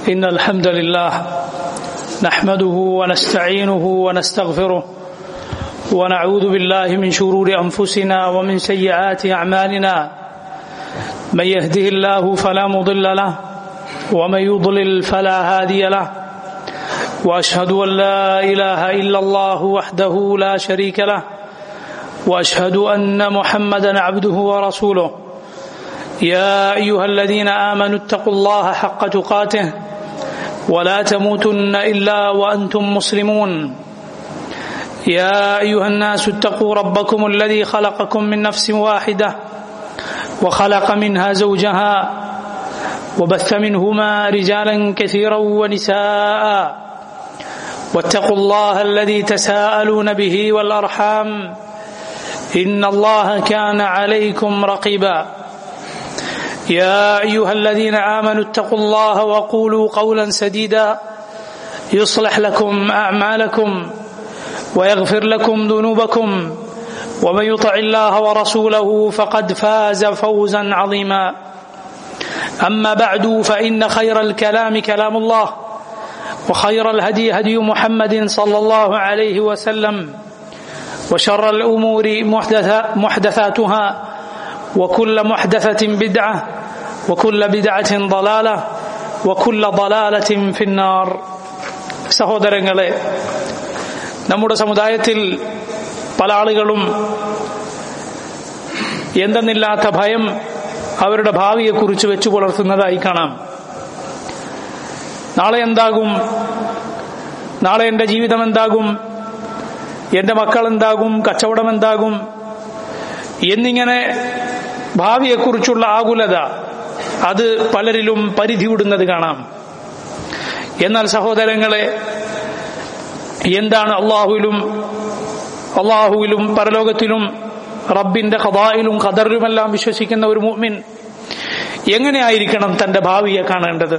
إن الحمد لله نحمده ونستعينه ونستغفره ونعوذ بالله من شرور أنفسنا ومن سيئات أعمالنا من يهده الله فلا مضل له ومن يضلل فلا هادي له وأشهد أن لا إله إلا الله وحده لا شريك له وأشهد أن محمدا عبده ورسوله يا أيها الذين آمنوا اتقوا الله حق تقاته ولا تموتن إلا وأنتم مسلمون يا أيها الناس اتقوا ربكم الذي خلقكم من نفس واحدة وخلق منها زوجها وبث منهما رجالا كثيرا ونساء واتقوا الله الذي تساءلون به والأرحام إن الله كان عليكم رقيبا يا أيها الذين آمنوا اتقوا الله وقولوا قولا سديدا يصلح لكم أعمالكم ويغفر لكم ذنوبكم ومن يطع الله ورسوله فقد فاز فوزا عظيما أما بعد فإن خير الكلام كلام الله وخير الهدي هدي محمد صلى الله عليه وسلم وشر الأمور محدثاتها وكل محدثة بدعة وكل بدعة ضلالة وكل ضلالة في النار സഹോദരങ്ങളെ നമ്മുടെ സമുദായത്തിൽ പല ആളുകളും എന്തെന്നില്ലാത്ത ഭയം അവരുടെ ഭാവിയെക്കുറിച്ച് വെച്ചു പുലർത്തുന്നതായി കാണാം നാളെ എന്താകും നാളെ എൻ്റെ ജീവിതം എന്താകും എന്റെ മക്കൾ എന്താകും കച്ചവടം എന്താകും എന്നിങ്ങനെ ഭാവിയെക്കുറിച്ചുള്ള ആകുലത അത് പലരിലും പരിധി വിടുന്നത് കാണാം എന്നാൽ സഹോദരങ്ങളെ എന്താണ് അള്ളാഹുവിലും അള്ളാഹുവിലും പരലോകത്തിലും റബ്ബിന്റെ ഖദായിലും ഖദറിലുമെല്ലാം വിശ്വസിക്കുന്ന ഒരു മുഅ്മിൻ എങ്ങനെയായിരിക്കണം തന്റെ ഭാവിയെ കാണേണ്ടത്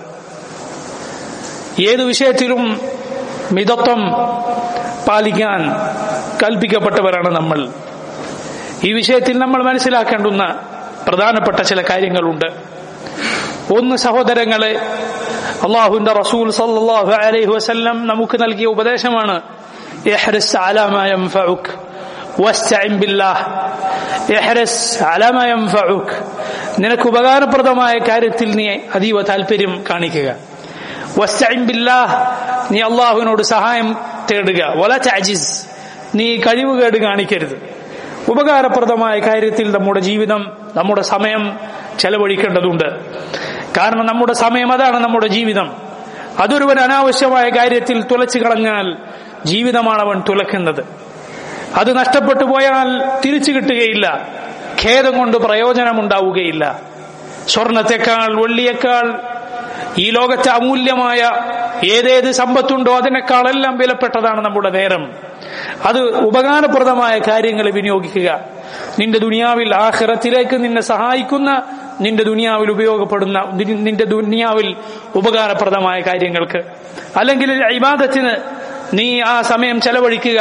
ഏത് വിഷയത്തിലും മിതത്വം പാലിക്കാൻ കൽപ്പിക്കപ്പെട്ടവരാണ് നമ്മൾ ഈ വിഷയത്തിൽ നമ്മൾ മനസ്സിലാക്കേണ്ടുന്ന പ്രധാനപ്പെട്ട ചില കാര്യങ്ങളുണ്ട് ഒന്ന് സഹോദരങ്ങളെ അള്ളാഹുവിന്റെ റസൂൽ സല്ലല്ലാഹു അലൈഹി വസല്ലം നമുക്ക് നൽകിയ ഉപദേശമാണ് ഇഹ്റിസ് അലാ മാ യൻഫഉക് വസ്തഇൻ ബില്ലാഹ് ഇഹ്റിസ് അലാ മാ യൻഫഉക് നിനക്ക് ഉപകാരപ്രദമായ കാര്യത്തിൽ നീ അതീവ താല്പര്യം കാണിക്കുക വസ്തഇൻ ബില്ലാഹ് നീ അള്ളാഹുവിനോട് സഹായം തേടുക വല തഅജിസ് നീ കഴിവുകേട് കാണിക്കരുത് ഉപകാരപ്രദമായ കാര്യത്തിൽ നമ്മുടെ ജീവിതം നമ്മുടെ സമയം ചെലവഴിക്കേണ്ടതുണ്ട് കാരണം നമ്മുടെ സമയം അതാണ് നമ്മുടെ ജീവിതം അതൊരുവൻ അനാവശ്യമായ കാര്യത്തിൽ തുലച്ചു കളഞ്ഞാൽ ജീവിതമാണ് അവൻ തുലക്കുന്നത് അത് നഷ്ടപ്പെട്ടു പോയാൽ തിരിച്ചു കിട്ടുകയില്ല ഖേദം കൊണ്ട് പ്രയോജനമുണ്ടാവുകയില്ല സ്വർണത്തെക്കാൾ വെള്ളിയേക്കാൾ ഈ ലോകത്തെ അമൂല്യമായ ഏതേത് സമ്പത്തുണ്ടോ അതിനേക്കാളെല്ലാം വിലപ്പെട്ടതാണ് നമ്മുടെ നേരം അത് ഉപകാരപ്രദമായ കാര്യങ്ങൾ വിനിയോഗിക്കുക നിന്റെ ദുനിയാവിൽ ആഹ്റത്തിലേക്ക് നിന്നെ സഹായിക്കുന്ന നിന്റെ ദുനിയാവിൽ ഉപയോഗപ്പെടുന്ന നിന്റെ ദുനിയാവിൽ ഉപകാരപ്രദമായ കാര്യങ്ങൾക്ക് അല്ലെങ്കിൽ ഇബാദത്തിന് നീ ആ സമയം ചെലവഴിക്കുക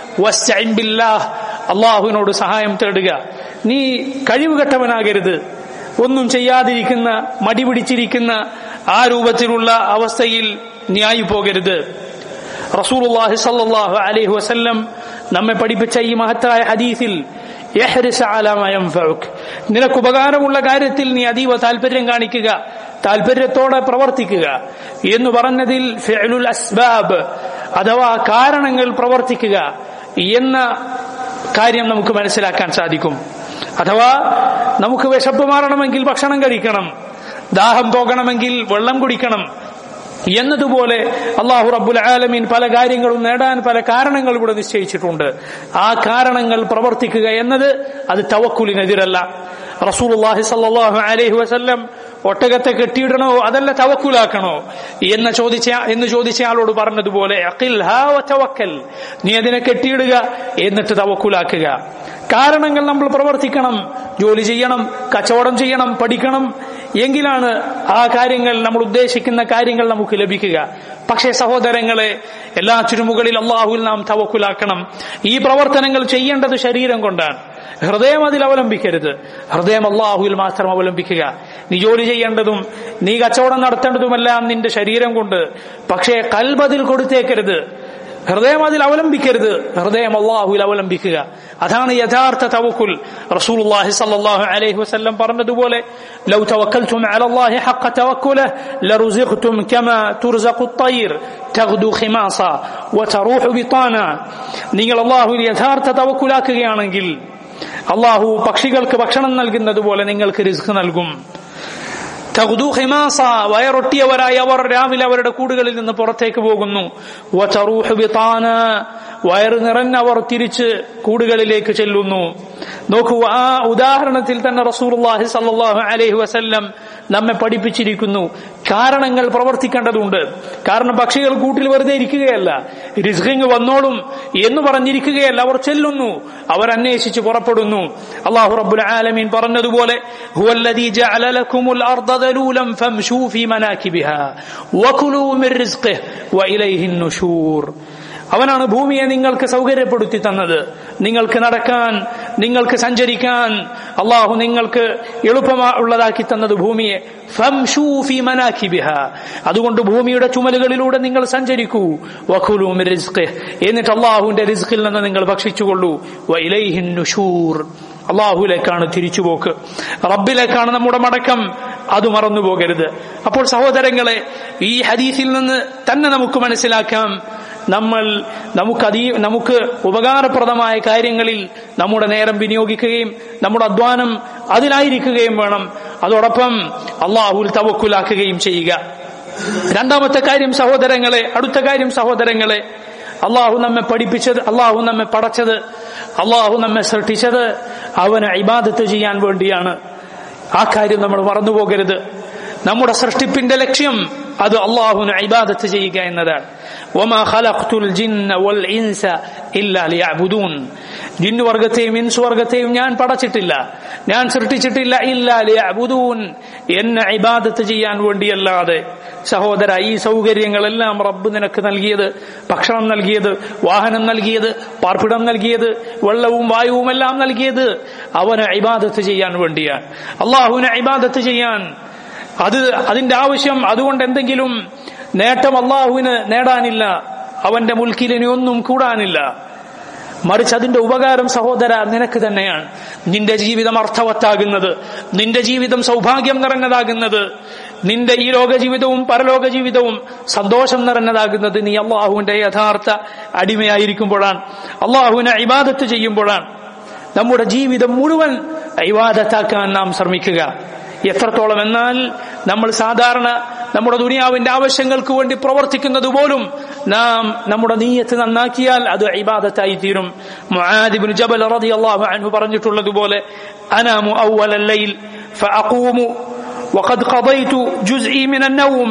അള്ളാഹുവിനോട് സഹായം തേടുക നീ കഴിവുകെട്ടവനാകരുത് ഒന്നും ചെയ്യാതിരിക്കുന്ന മടി പിടിച്ചിരിക്കുന്ന ആ രൂപത്തിലുള്ള അവസ്ഥയിൽ നീ ആയി പോകരുത് റസൂലുള്ളാഹി സല്ലല്ലാഹു അലൈഹി വസല്ലം നമ്മെ പഠിപ്പിച്ച ഈ മഹത്തായ ഹദീസിൽ നിനക്ക് ഉപകാരമുള്ള കാര്യത്തിൽ നീ അതീവ താല്പര്യം കാണിക്കുക താല്പര്യത്തോടെ പ്രവർത്തിക്കുക എന്ന് പറഞ്ഞതിൽ ഫിഅലുൽ അസ്ബാബ് അഥവാ കാരണങ്ങൾ പ്രവർത്തിക്കുക എന്ന കാര്യം നമുക്ക് മനസ്സിലാക്കാൻ സാധിക്കും അഥവാ നമുക്ക് വിശപ്പ് മാറണമെങ്കിൽ ഭക്ഷണം കഴിക്കണം ദാഹം പോകണമെങ്കിൽ വെള്ളം കുടിക്കണം എന്നതുപോലെ അള്ളാഹു റബ്ബുൽ ആലമീൻ പല കാര്യങ്ങളും നേടാൻ പല കാരണങ്ങൾ ഇവിടെ നിശ്ചയിച്ചിട്ടുണ്ട് ആ കാരണങ്ങൾ പ്രവർത്തിക്കുക എന്നത് അത് തവക്കുലിനെതിരല്ല റസൂലുള്ളാഹി സല്ലല്ലാഹു അലൈഹി വസല്ലം ഒട്ടകത്തെ കെട്ടിയിടണോ അതല്ല തവക്കുലാക്കണോ എന്ന് ചോദിച്ച എന്ന് ചോദിച്ച ആളോട് പറഞ്ഞതുപോലെ അഖിൽ ഹാ വതവക്കൽ നീ അതിനെ കെട്ടിയിടുക എന്നിട്ട് തവക്കുലാക്കുക കാരണങ്ങൾ നമ്മൾ പ്രവർത്തിക്കണം ജോലി ചെയ്യണം കച്ചവടം ചെയ്യണം പഠിക്കണം എങ്കിലാണ് ആ കാര്യങ്ങൾ നമ്മൾ ഉദ്ദേശിക്കുന്ന കാര്യങ്ങൾ നമുക്ക് ലഭിക്കുക പക്ഷേ സഹോദരങ്ങളെ എല്ലാറ്റിനും മുകളിൽ അള്ളാഹുൽ നാം തവക്കുലാക്കണം ഈ പ്രവർത്തനങ്ങൾ ചെയ്യേണ്ടത് ശരീരം കൊണ്ടാണ് ഹൃദയം അതിൽ അവലംബിക്കരുത് ഹൃദയം അള്ളാഹുവിൽ മാത്രം അവലംബിക്കുക നീ ജോലി ചെയ്യേണ്ടതും നീ കച്ചവടം നടത്തേണ്ടതുമെല്ലാം നിന്റെ ശരീരം കൊണ്ട് പക്ഷേ കൽബതിൽ കൊടുത്തേക്കരുത് ഹൃദയം അതിൽ അവലംബിക്കരുത് ഹൃദയം അള്ളാഹുവിൽ അവലംബിക്കുക അതാണ് യഥാർത്ഥ തവക്കുൽ റസൂലുള്ളാഹി സ്വല്ലല്ലാഹു അലൈഹി വസല്ലം പറഞ്ഞതുപോലെ ലൗ തവക്കൽതും അലല്ലാഹി ഹഖ തവക്കുലഹ് ലറുസിഖ്തും കമാ തുർസഖു الطير തഗ്ദു ഖിമാസ വതറൂഹു ബിതാന നിങ്ങൾ അള്ളാഹുവിൽ യഥാർത്ഥ തവക്കുലാക്കുകയാണെങ്കിൽ അള്ളാഹു പക്ഷികൾക്ക് ഭക്ഷണം നൽകുന്നത് പോലെ നിങ്ങൾക്ക് റിസ്ക് നൽകും തഗ്ദു ഖിമാസ വയറൊട്ടിയവരായി അവർ രാവിലെ അവരുടെ കൂടുകളിൽ നിന്ന് പുറത്തേക്ക് പോകുന്നു വതറൂഹു ബിതാന വയറ് നിറഞ്ഞവർ തിരിച്ച് കൂടുകളിലേക്ക് ചെല്ലുന്നു നോക്കൂ ആ ഉദാഹരണത്തിൽ തന്നെ റസൂലുള്ളാഹി സല്ലല്ലാഹു അലൈഹി വസല്ലം നമ്മെ പഠിപ്പിച്ചിരിക്കുന്നു കാരണങ്ങൾ പ്രവർത്തിക്കേണ്ടതുണ്ട് കാരണം പക്ഷികൾ കൂട്ടിൽ വെറുതെ ഇരിക്കുകയല്ല റിസ്കിങ് വന്നോളും എന്ന് പറഞ്ഞിരിക്കുകയല്ല അവർ ചെല്ലുന്നു അവർ അന്വേഷിച്ച് പുറപ്പെടുന്നു അള്ളാഹു റബ്ബുൽ ആലമീൻ പറഞ്ഞതുപോലെ ഹുവല്ലദീ ജഅല ലക്കുമുൽ അർദ ദലൂലൻ ഫംശൂ ഫീ മനാകിബിഹാ വകുലൂ മിർ റിസ്ഖിഹി വഇലൈഹിൻ നുശൂർ അവനാണ് ഭൂമിയെ നിങ്ങൾക്ക് സൗകര്യപ്പെടുത്തി തന്നത് നിങ്ങൾക്ക് നടക്കാൻ നിങ്ങൾക്ക് സഞ്ചരിക്കാൻ അള്ളാഹു നിങ്ങൾക്ക് എളുപ്പമുള്ളതാക്കി തന്നത് ഭൂമിയെ ഫംശൂ ഫീ മനാകിബിഹ അതുകൊണ്ട് ഭൂമിയുടെ ചുമലുകളിലൂടെ നിങ്ങൾ സഞ്ചരിക്കൂ വഖുലൂ മിർ റിസ്ഖിഹി എന്നിട്ട് അള്ളാഹുവിന്റെ റിസ്ഖിൽ നിന്ന് നിങ്ങൾ ഭക്ഷിച്ചുകൊള്ളൂ വഇലൈഹിൻ നുശൂർ അള്ളാഹുലേക്കാണ് തിരിച്ചുപോക്ക് റബ്ബിലേക്കാണ് നമ്മുടെ മടക്കം അത് മറന്നു പോകരുത് അപ്പോൾ സഹോദരങ്ങളെ ഈ ഹദീസിൽ നിന്ന് തന്നെ നമുക്ക് മനസ്സിലാക്കാം നമ്മൾ നമുക്ക് അതീ നമുക്ക് ഉപകാരപ്രദമായ കാര്യങ്ങളിൽ നമ്മുടെ നേരം വിനിയോഗിക്കുകയും നമ്മുടെ അധ്വാനം അതിലായിരിക്കുകയും വേണം അതോടൊപ്പം അള്ളാഹുൽ തവക്കുലാക്കുകയും ചെയ്യുക രണ്ടാമത്തെ കാര്യം സഹോദരങ്ങളെ അടുത്ത കാര്യം സഹോദരങ്ങളെ അള്ളാഹു നമ്മെ പഠിപ്പിച്ചത് അള്ളാഹു നമ്മെ പടച്ചത് അള്ളാഹു നമ്മെ സൃഷ്ടിച്ചത് അവന് ഇബാദത്ത് ചെയ്യാൻ വേണ്ടിയാണ് ആ കാര്യം നമ്മൾ മറന്നുപോകരുത് നമ്മുടെ സൃഷ്ടിപ്പിന്റെ ലക്ഷ്യം അത് അള്ളാഹുന് ഇബാദത്ത് ചെയ്യുക എന്നതാണ് وما خلقت الجن والإنس إلا ليعبدون ജിന്നു വർഗത്തെയും ഇൻസ് വർഗത്തെയും ഞാൻ പടച്ചിട്ടില്ല ഞാൻ സൃഷ്ടിച്ചിട്ടില്ല ഇല്ല ലിയഅബുദൂൻ എന്നെ ഇബാദത്ത് ചെയ്യാൻ വേണ്ടിയല്ലാതെ സഹോദര ഈ സൗകര്യങ്ങളെല്ലാം റബ്ബ് നിനക്ക് നൽകിയത് ഭക്ഷണം നൽകിയത് വാഹനം നൽകിയത് പാർപ്പിടം നൽകിയത് വെള്ളവും വായുവും എല്ലാം നൽകിയത് അവന് ഇബാദത്ത് ചെയ്യാൻ വേണ്ടിയാണ് അള്ളാഹുവിനെ ഇബാദത്ത് ചെയ്യാൻ അത് അതിന്റെ ആവശ്യം അതുകൊണ്ട് എന്തെങ്കിലും നേട്ടം അള്ളാഹുവിന് നേടാനില്ല അവന്റെ മുൽക്കിൽ ഇനി ഒന്നും കൂടാനില്ല മറിച്ച് അതിന്റെ ഉപകാരം സഹോദര നിനക്ക് തന്നെയാണ് നിന്റെ ജീവിതം അർത്ഥവത്താകുന്നത് നിന്റെ ജീവിതം സൗഭാഗ്യം നിറഞ്ഞതാകുന്നത് നിന്റെ ഈ ലോക ജീവിതവും പരലോക ജീവിതവും സന്തോഷം നിറഞ്ഞതാകുന്നത് നീ അള്ളാഹുവിന്റെ യഥാർത്ഥ അടിമയായിരിക്കുമ്പോഴാണ് അള്ളാഹുവിനെ ഇബാദത്ത് ചെയ്യുമ്പോഴാണ് നമ്മുടെ ജീവിതം മുഴുവൻ ഇവാദത്താക്കാൻ നാം ശ്രമിക്കുക എത്രത്തോളം എന്നാൽ നമ്മൾ സാധാരണ നമ്മുടെ ദുനിയാവിന്റെ ആവശ്യങ്ങൾക്ക് വേണ്ടി പ്രവർത്തിക്കുന്നത് പോലും നാം നമ്മുടെ നീയത്ത് നന്നാക്കിയാൽ അത് ഇബാദത്തായി തീരും മുആദിബ്നു ജബൽ റളിയല്ലാഹു അൻഹു പറഞ്ഞിട്ടുള്ളതുപോലെ അനാമു അവ്വലൽ ലൈൽ ഫഅഖൂമു وقد قضيت جزئي من النوم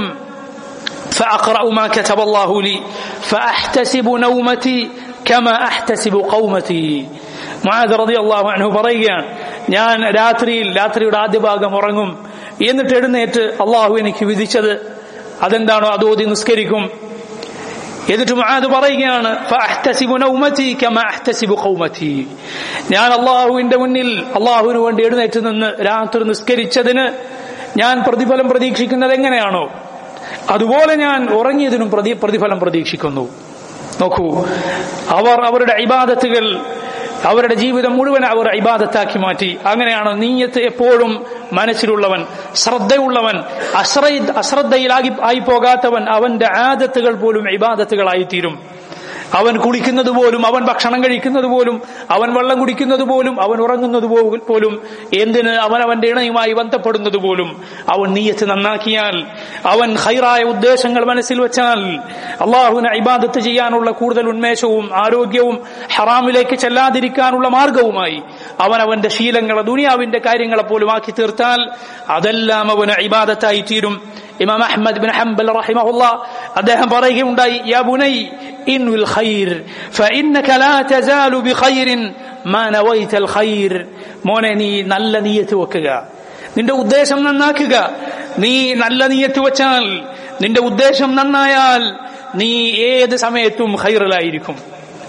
فأقرأ ما كتب الله لي فأحتسب نومتي كما أحتسب قومتي മുആദ് റളിയല്ലാഹു അൻഹു പറയുകയാണ് ഞാൻ രാത്രിയിൽ രാത്രിയുടെ ആദ്യ ഭാഗം ഉറങ്ങും എന്നിട്ട് എഴുന്നേറ്റ് അള്ളാഹു എനിക്ക് വിധിച്ചത് അതെന്താണോ അത് ഓതി നിസ്കരിക്കും എന്നിട്ട് മുആദ് പറയുകയാണ് ഫഅഹ്തസിബു നൗമതി കമാ അഹ്തസിബു ഖൗമതി ഞാൻ അള്ളാഹുവിന്റെ മുന്നിൽ അള്ളാഹുവിന് വേണ്ടി എഴുന്നേറ്റ് നിന്ന് രാത്രി നിസ്കരിച്ചതിന് ഞാൻ പ്രതിഫലം പ്രതീക്ഷിക്കുന്നത് എങ്ങനെയാണോ അതുപോലെ ഞാൻ ഉറങ്ങിയതിനും പ്രതി പ്രതിഫലം പ്രതീക്ഷിക്കുന്നു നോക്കൂ അവർ അവരുടെ ഇബാദത്തുകൾ അവരുടെ ജീവിതം മുഴുവൻ അവർ ഇബാദത്താക്കി മാറ്റി അങ്ങനെയാണ് നീയത്ത് എപ്പോഴും മനസ്സിലുള്ളവൻ ശ്രദ്ധയുള്ളവൻ അശ്രദ്ധ അശ്രദ്ധയിലാകി ആയി പോകാത്തവൻ അവന്റെ ആദത്തുകൾ പോലും ഇബാദത്തുകളായിത്തീരും അവൻ കുളിക്കുന്നത് പോലും അവൻ ഭക്ഷണം കഴിക്കുന്നത് പോലും അവൻ വെള്ളം കുടിക്കുന്നത് പോലും അവൻ ഉറങ്ങുന്നത് പോലും എന്തിന് അവൻ അവന്റെ ഇണയുമായി ബന്ധപ്പെടുന്നത് പോലും അവൻ നീയത്ത് നന്നാക്കിയാൽ അവൻ ഹൈറായ ഉദ്ദേശങ്ങൾ മനസ്സിൽ വെച്ചാൽ അള്ളാഹുവിനെ ഇബാദത്ത് ചെയ്യാനുള്ള കൂടുതൽ ഉന്മേഷവും ആരോഗ്യവും ഹറാമിലേക്ക് ചെല്ലാതിരിക്കാനുള്ള മാർഗവുമായി അവൻ അവന്റെ ശീലങ്ങളെ ദുനിയാവിന്റെ കാര്യങ്ങളെ പോലും ആക്കി തീർത്താൽ അതെല്ലാം അവന് ഇബാദത്തായി തീരും ഇമാം അഹമ്മദ് ബിൻ ഹംബൽ റഹിമഹുല്ല അദ്ദേഹം പറയുകയുണ്ടായി യാ ബുനൈ ഇൻവിൽ ഖൈർ ഫഇന്നക ലാ തസാലു ബിഖൈറിൻ മാ നവൈതൽ ഖൈർ മോനെ നീ നല്ല നിയ്യത്ത് വെക്കുക നിന്റെ ഉദ്ദേശം നന്നാക്കുക നീ നല്ല നിയ്യത്ത് വെച്ചാൽ നിന്റെ ഉദ്ദേശം നന്നായാൽ നീ ഏത് സമയത്തും ഖൈറിലായിരിക്കും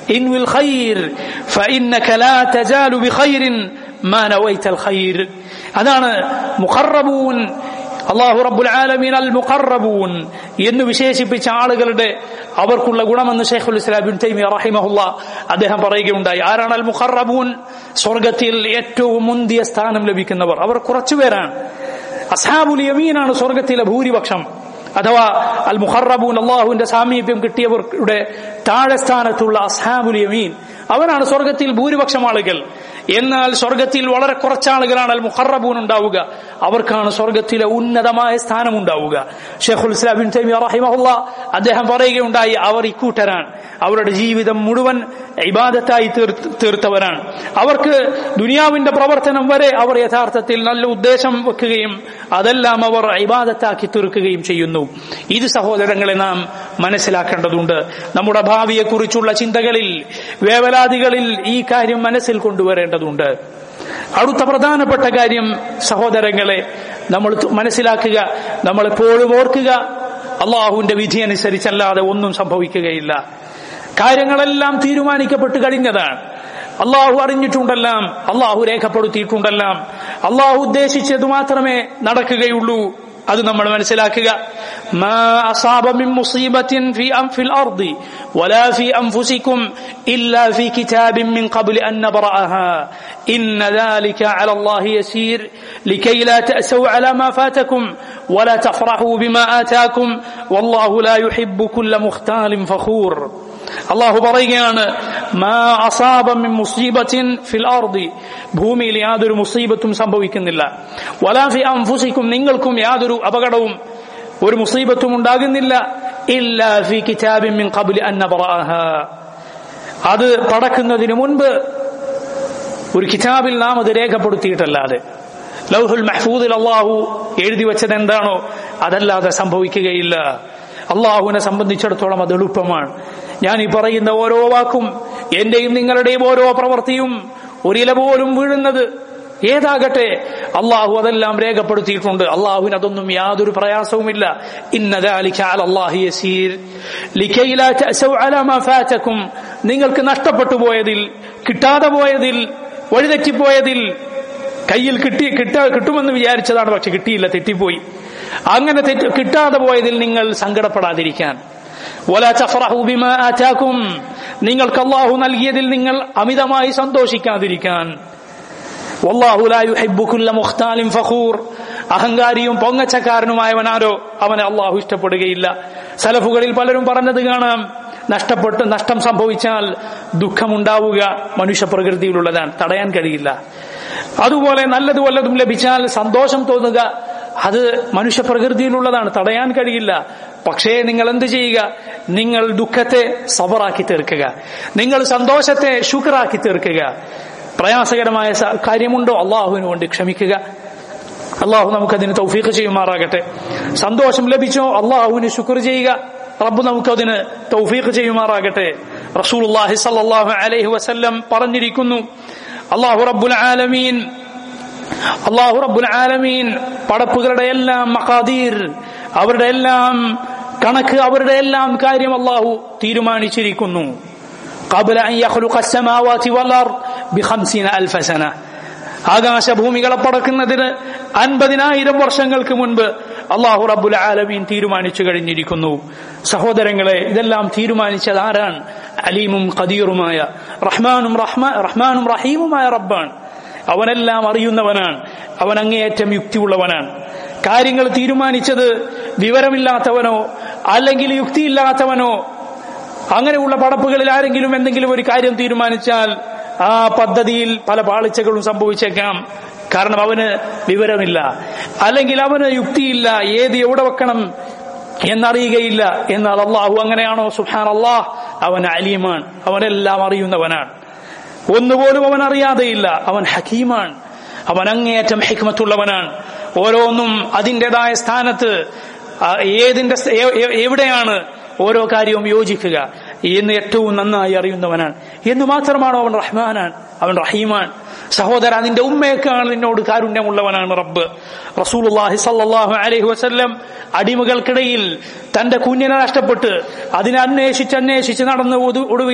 انوي الخير فإنك لا تزال بخير ما نويت الخير അതാണ് മുഖറബൂൻ അള്ളാഹു റബ്ബുൽ ആലമീൻ അൽ മുഖറബൂൻ എന്ന് വിശേഷിപ്പിച്ച ആളുകളുടെ അവർക്കുള്ള ഗുണമെന്ന് ഷെയ്ഖുൽ ഇസ്ലാം ബിൻ തൈമിയ റഹിമഹുല്ല അദ്ദേഹം പറയുകയുണ്ടായി ആരാണ് അൽ മുഖറബൂൻ സ്വർഗത്തിൽ ഏറ്റവും മുന്തിയ സ്ഥാനം ലഭിക്കുന്നവർ അവർ കുറച്ചുപേരാണ് അസ്ഹാബുൽ യമീനാണ് സ്വർഗത്തിലെ ഭൂരിപക്ഷം അഥവാ അൽ മുഹറബൂൻ അള്ളാഹുവിന്റെ സാമീപ്യം കിട്ടിയവരുടെ താഴെ സ്ഥാനത്തുള്ള അസ്ഹാബുൽ യമീൻ അവരാണ് സ്വർഗത്തിൽ ഭൂരിപക്ഷം ആളുകൾ എന്നാൽ സ്വർഗത്തിൽ വളരെ കുറച്ചാളുകളാണ് അൽ മുഹറബൂൻ ഉണ്ടാവുക അവർക്കാണ് സ്വർഗത്തിലെ ഉന്നതമായ സ്ഥാനം ഉണ്ടാവുക ഷെയ്ഖുൽ ഇസ്ലാം ബിൻ തൈമിയ റഹിമഹുല്ല അദ്ദേഹം പറയുകയുണ്ടായി അവർ ഇക്കൂട്ടരാണ് അവരുടെ ജീവിതം മുഴുവൻ ഇബാദത്തായി തീർത്തവരാണ് അവർക്ക് ദുനിയാവിന്റെ പ്രവർത്തനം വരെ അവർ യഥാർത്ഥത്തിൽ നല്ല ഉദ്ദേശം വെക്കുകയും അതെല്ലാം അവർ ഇബാദത്താക്കി തീർക്കുകയും ചെയ്യുന്നു ഇത് സഹോദരങ്ങളെ നാം മനസ്സിലാക്കേണ്ടതുണ്ട് നമ്മുടെ ഭാവിയെക്കുറിച്ചുള്ള ചിന്തകളിൽ വേവലാതികളിൽ ഈ കാര്യം മനസ്സിൽ കൊണ്ടുവരേണ്ടതുണ്ട് അടുത്ത പ്രധാനപ്പെട്ട കാര്യം സഹോദരങ്ങളെ നമ്മൾ മനസ്സിലാക്കുക നമ്മൾ എപ്പോഴും ഓർക്കുക അള്ളാഹുവിന്റെ വിധി അനുസരിച്ചല്ലാതെ ഒന്നും സംഭവിക്കുകയില്ല കാര്യങ്ങളെല്ലാം തീരുമാനിക്കപ്പെട്ട് കഴിഞ്ഞതാണ് അള്ളാഹു അറിഞ്ഞിട്ടുണ്ടെല്ലാം അള്ളാഹു രേഖപ്പെടുത്തിയിട്ടുണ്ടെല്ലാം അള്ളാഹു ഉദ്ദേശിച്ചത് മാത്രമേ നടക്കുകയുള്ളൂ അത് നമ്മൾ മനസ്സിലാക്കുക ما أصاب من مصيبة في أنف الأرض ولا في أنفسكم إلا في كتاب من قبل أن نبرأها إن ذلك على الله يسير لكي لا تأسوا على ما فاتكم ولا تفرحوا بما آتاكم والله لا يحب كل مختال فخور അള്ളാഹു പറയുകയാണ് മാ അസാബമിൻ മുസീബത്തിൻ ഫിൽ ആർദി ഭൂമിയിൽ യാതൊരു മുസീബത്തും സംഭവിക്കുന്നില്ല വലാഫി അംഫുസിക്കും നിങ്ങൾക്കും യാതൊരു അപകടവും ഒരു മുസീബത്തും ഉണ്ടാകുന്നില്ല ഇല്ലാ ഫി കിതാബിൻ മിൻ ഖബ്ലി അൻ നബറഅഹ അത് പടക്കുന്നതിന് മുൻപ് ഒരു കിതാബിൽ നാം അത് രേഖപ്പെടുത്തിയിട്ടല്ലാതെ ലൗഹുൽ മഹ്ഫൂദിൽ അള്ളാഹു എഴുതി വെച്ചത് എന്താണോ അതല്ലാതെ സംഭവിക്കുകയില്ല അള്ളാഹുവിനെ സംബന്ധിച്ചിടത്തോളം അത് എളുപ്പമാണ് ഞാൻ ഈ പറയുന്ന ഓരോ വാക്കും എന്റെയും നിങ്ങളുടെയും ഓരോ പ്രവൃത്തിയും ഒരില പോലും വീഴുന്നത് ഏതാകട്ടെ അള്ളാഹു അതെല്ലാം രേഖപ്പെടുത്തിയിട്ടുണ്ട് അള്ളാഹുവിന് അതൊന്നും യാതൊരു പ്രയാസവുമില്ല നിങ്ങൾക്ക് നഷ്ടപ്പെട്ടു പോയതിൽ കിട്ടാതെ പോയതിൽ വഴിതെറ്റിപ്പോയതിൽ കയ്യിൽ കിട്ടി കിട്ട കിട്ടുമെന്ന് വിചാരിച്ചതാണ് പക്ഷെ കിട്ടിയില്ല തെറ്റിപ്പോയി അങ്ങനെ തെറ്റ് കിട്ടാതെ പോയതിൽ നിങ്ങൾ സങ്കടപ്പെടാതിരിക്കാൻ നിങ്ങൾക്ക് അള്ളാഹു നൽകിയതിൽ നിങ്ങൾ അമിതമായി സന്തോഷിക്കാതിരിക്കാൻ അഹങ്കാരിയും പൊങ്ങച്ചക്കാരനുമായവനാരോ അവനെ അള്ളാഹു ഇഷ്ടപ്പെടുകയില്ല സലഫുകളിൽ പലരും പറഞ്ഞത് കാണാം നഷ്ടപ്പെട്ട് നഷ്ടം സംഭവിച്ചാൽ ദുഃഖമുണ്ടാവുക മനുഷ്യ പ്രകൃതിയിലുള്ളതാണ് തടയാൻ കഴിയില്ല അതുപോലെ നല്ലത് വല്ലതും ലഭിച്ചാൽ സന്തോഷം തോന്നുക അത് മനുഷ്യ പ്രകൃതിയിലുള്ളതാണ് തടയാൻ കഴിയില്ല പക്ഷേ നിങ്ങൾ എന്ത് ചെയ്യുക നിങ്ങൾ ദുഃഖത്തെ സബറാക്കി തീർക്കുക നിങ്ങൾ സന്തോഷത്തെ ശുക്രാക്കി തീർക്കുക പ്രയാസകരമായ കാര്യമുണ്ടോ അള്ളാഹുവിന് കൊണ്ട് ക്ഷമിക്കുക അള്ളാഹു നമുക്കതിന് തൗഫീഖ് ചെയ്യുമാറാകട്ടെ സന്തോഷം ലഭിച്ചോ അള്ളാഹുവിന് ശുക്ർ ചെയ്യുക റബ്ബ് നമുക്കതിന് തൗഫീഖ് ചെയ്യുമാറാകട്ടെ റസൂലുള്ളാഹി സല്ലല്ലാഹു അലൈഹി വസല്ലം പറഞ്ഞിരിക്കുന്നു അള്ളാഹു റബ്ബുൽ ആലമീൻ അള്ളാഹു റബ്ബുൽ ആലമീൻ പടപ്പുകളുടെ എല്ലാം മഖാദീർ അവരുടെ എല്ലാം കണക്ക് അവരുടെ എല്ലാം കാര്യം അള്ളാഹു തീരുമാനിച്ചിരിക്കുന്നു قبل أن يخلق السماوات والأرض بخمسين ألف سنة ആകാശഭൂമികളെ പടക്കുന്നതിന് അൻപതിനായിരം വർഷങ്ങൾക്ക് മുൻപ് അള്ളാഹു റബ്ബുൽ ആലമീൻ തീരുമാനിച്ചു കഴിഞ്ഞിരിക്കുന്നു സഹോദരങ്ങളെ ഇതെല്ലാം തീരുമാനിച്ചത് ആരാണ് അലീമും ഖദീറുമായ റഹ്മാനും റഹ്മാനും റഹീമുമായ റബ്ബാണ് അവനെല്ലാം അറിയുന്നവനാണ് അവൻ അങ്ങേയറ്റം യുക്തിയുള്ളവനാണ് കാര്യങ്ങൾ തീരുമാനിച്ചത് വിവരമില്ലാത്തവനോ അല്ലെങ്കിൽ യുക്തിയില്ലാത്തവനോ അങ്ങനെയുള്ള പടപ്പുകളിൽ ആരെങ്കിലും എന്തെങ്കിലും ഒരു കാര്യം തീരുമാനിച്ചാൽ ആ പദ്ധതിയിൽ പല പാളിച്ചകളും സംഭവിച്ചേക്കാം കാരണം അവന് വിവരമില്ല അല്ലെങ്കിൽ അവന് യുക്തിയില്ല ഏത് എവിടെ വെക്കണം എന്നറിയുകയില്ല എന്നാൽ അള്ളാഹു അങ്ങനെയാണോ സുഹാൻ അള്ളാഹ് അവൻ അലീമാണ് അവനെല്ലാം അറിയുന്നവനാണ് ഒന്നുപോലും അവൻ അറിയാതെയില്ല അവൻ ഹക്കീമാണ് അവൻ അങ്ങേയറ്റം ഹിക്മത്തുള്ളവനാണ് ഓരോന്നും അതിൻ്റെതായ സ്ഥാനത്ത് ഏതിന്റെ എവിടെയാണ് ഓരോ കാര്യവും യോജിക്കുക എന്ന് ഏറ്റവും നന്നായി അറിയുന്നവനാണ് എന്ന് മാത്രമാണോ അവൻ റഹ്മാനാണ് അവൻ റഹീമാൻ സഹോദര നിന്റെ ഉമ്മയേക്കാൾ നിന്നോട് കാരുണ്യമുള്ളവനാണ് റബ്ബ് റസൂലുള്ളാഹി സല്ലല്ലാഹു അലൈഹി വസല്ലം അടിമകൾക്കിടയിൽ തന്റെ കുഞ്ഞിനെ നഷ്ടപ്പെട്ട് അതിനെ അന്വേഷിച്ച് അന്വേഷിച്ച് നടന്ന ഒടുവിൽ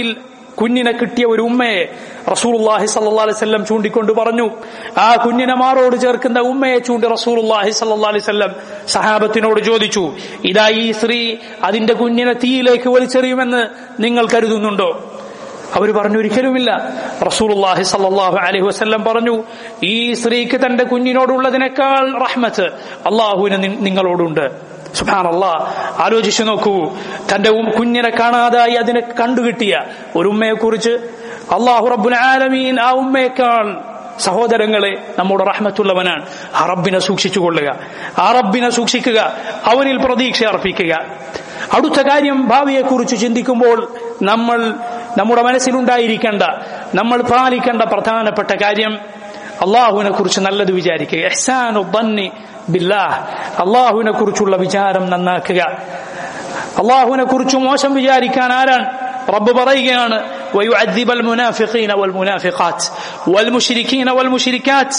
കുഞ്ഞിനെ കിട്ടിയ ഒരു ഉമ്മയെ റസൂലുള്ളാഹി സല്ലല്ലാഹു അലൈഹി വസല്ലം ചൂണ്ടിക്കൊണ്ട് പറഞ്ഞു ആ കുഞ്ഞിനെ മാറോട് ചേർക്കുന്ന ഉമ്മയെ ചൂണ്ടി റസൂലുള്ളാഹി സല്ലല്ലാഹു അലൈഹി വസല്ലം സഹാബത്തിനോട് ചോദിച്ചു ഇതാ ഈ സ്ത്രീ അതിന്റെ കുഞ്ഞിനെ തീയിലേക്ക് വലിച്ചെറിയുമെന്ന് നിങ്ങൾ കരുതുന്നുണ്ടോ അവർ പറഞ്ഞു ഒരിക്കലുമില്ല റസൂലുള്ളാഹി സല്ലല്ലാഹു അലൈഹി വസല്ലം പറഞ്ഞു ഈ സ്ത്രീക്ക് തന്റെ കുഞ്ഞിനോടുള്ളതിനേക്കാൾ റഹ്മത്ത് അള്ളാഹുവിന് നി- നിങ്ങളോടുണ്ട് സുബ്ഹാനല്ലാ ആലോചിച്ചു നോക്കൂ തന്റെ ഉം- കുഞ്ഞിനെ കാണാതായി അതിനെ കണ്ടുകിട്ടിയ ഒരു ഉമ്മയെ കുറിച്ച് അള്ളാഹു റബ്ബുൽ ആലമീൻ ആ ഉമ്മയേക്കാൾ സഹോദരങ്ങളെ നമ്മുടെ റഹ്മത്തുള്ളവനാണ് ആ റബ്ബിനെ സൂക്ഷിച്ചുകൊള്ളുക ആ റബ്ബിനെ സൂക്ഷിക്കുക അവനിൽ പ്രതീക്ഷ അർപ്പിക്കുക അടുത്ത കാര്യം ഭാവിയെക്കുറിച്ച് ചിന്തിക്കുമ്പോൾ നമ്മൾ നമ്മുടെ മനസ്സിലുണ്ടായിരിക്കേണ്ട നമ്മൾ പാലിക്കേണ്ട പ്രധാനപ്പെട്ട കാര്യം അള്ളാഹുവിനെ കുറിച്ച് നല്ലത് വിചാരിക്കുക എഹ്സാനു ബന്നി ബില്ലാഹ് അള്ളാഹുവിനെ കുറിച്ചുള്ള വിചാരം നന്നാക്കുക അള്ളാഹുവിനെ കുറിച്ച് മോശം വിചാരിക്കാൻ ആരാണ് റബ്ബ് പറയുകയാണ് ويعذب المنافقين والمنافقات والمشركين والمشركات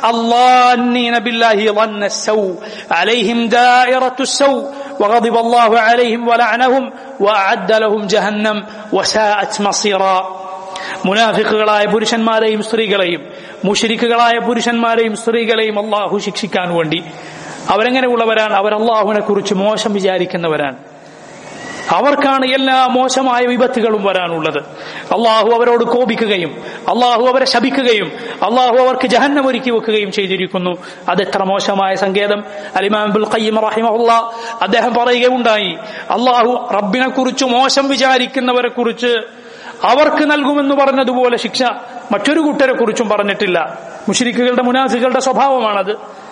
الظانين بالله ظن السوء عليهم دائرة السوء وغضب الله عليهم ولعنهم وأعد لهم جهنم وساءت مصيرا മുനാഫിക്കുകളായ പുരുഷന്മാരെയും സ്ത്രീകളെയും മുഷരിക്കുകളായ പുരുഷന്മാരെയും സ്ത്രീകളെയും അള്ളാഹു ശിക്ഷിക്കാൻ വേണ്ടി അവരെങ്ങനെയുള്ളവരാണ് അവർ അള്ളാഹുവിനെ കുറിച്ച് മോശം വിചാരിക്കുന്നവരാണ് അവർക്കാണ് എല്ലാ മോശമായ വിപത്തുകളും വരാനുള്ളത് അള്ളാഹു അവരോട് കോപിക്കുകയും അള്ളാഹു അവരെ ശപിക്കുകയും അള്ളാഹു അവർക്ക് ജഹന്നം ഒരുക്കി വെക്കുകയും ചെയ്തിരിക്കുന്നു അതെത്ര മോശമായ സങ്കേതം അലിമാബുൽ ഖയ്യം റഹിമഹുല്ല അദ്ദേഹം പറയുകയുണ്ടായി അള്ളാഹു റബ്ബിനെ കുറിച്ച് മോശം വിചാരിക്കുന്നവരെ കുറിച്ച് അവർക്ക് നൽകുമെന്ന് പറഞ്ഞതുപോലെ ശിക്ഷ മറ്റൊരു കൂട്ടരെ കുറിച്ചും പറഞ്ഞിട്ടില്ല മുഷിരിക്കുകളുടെ മുനാഫികളുടെ സ്വഭാവമാണത്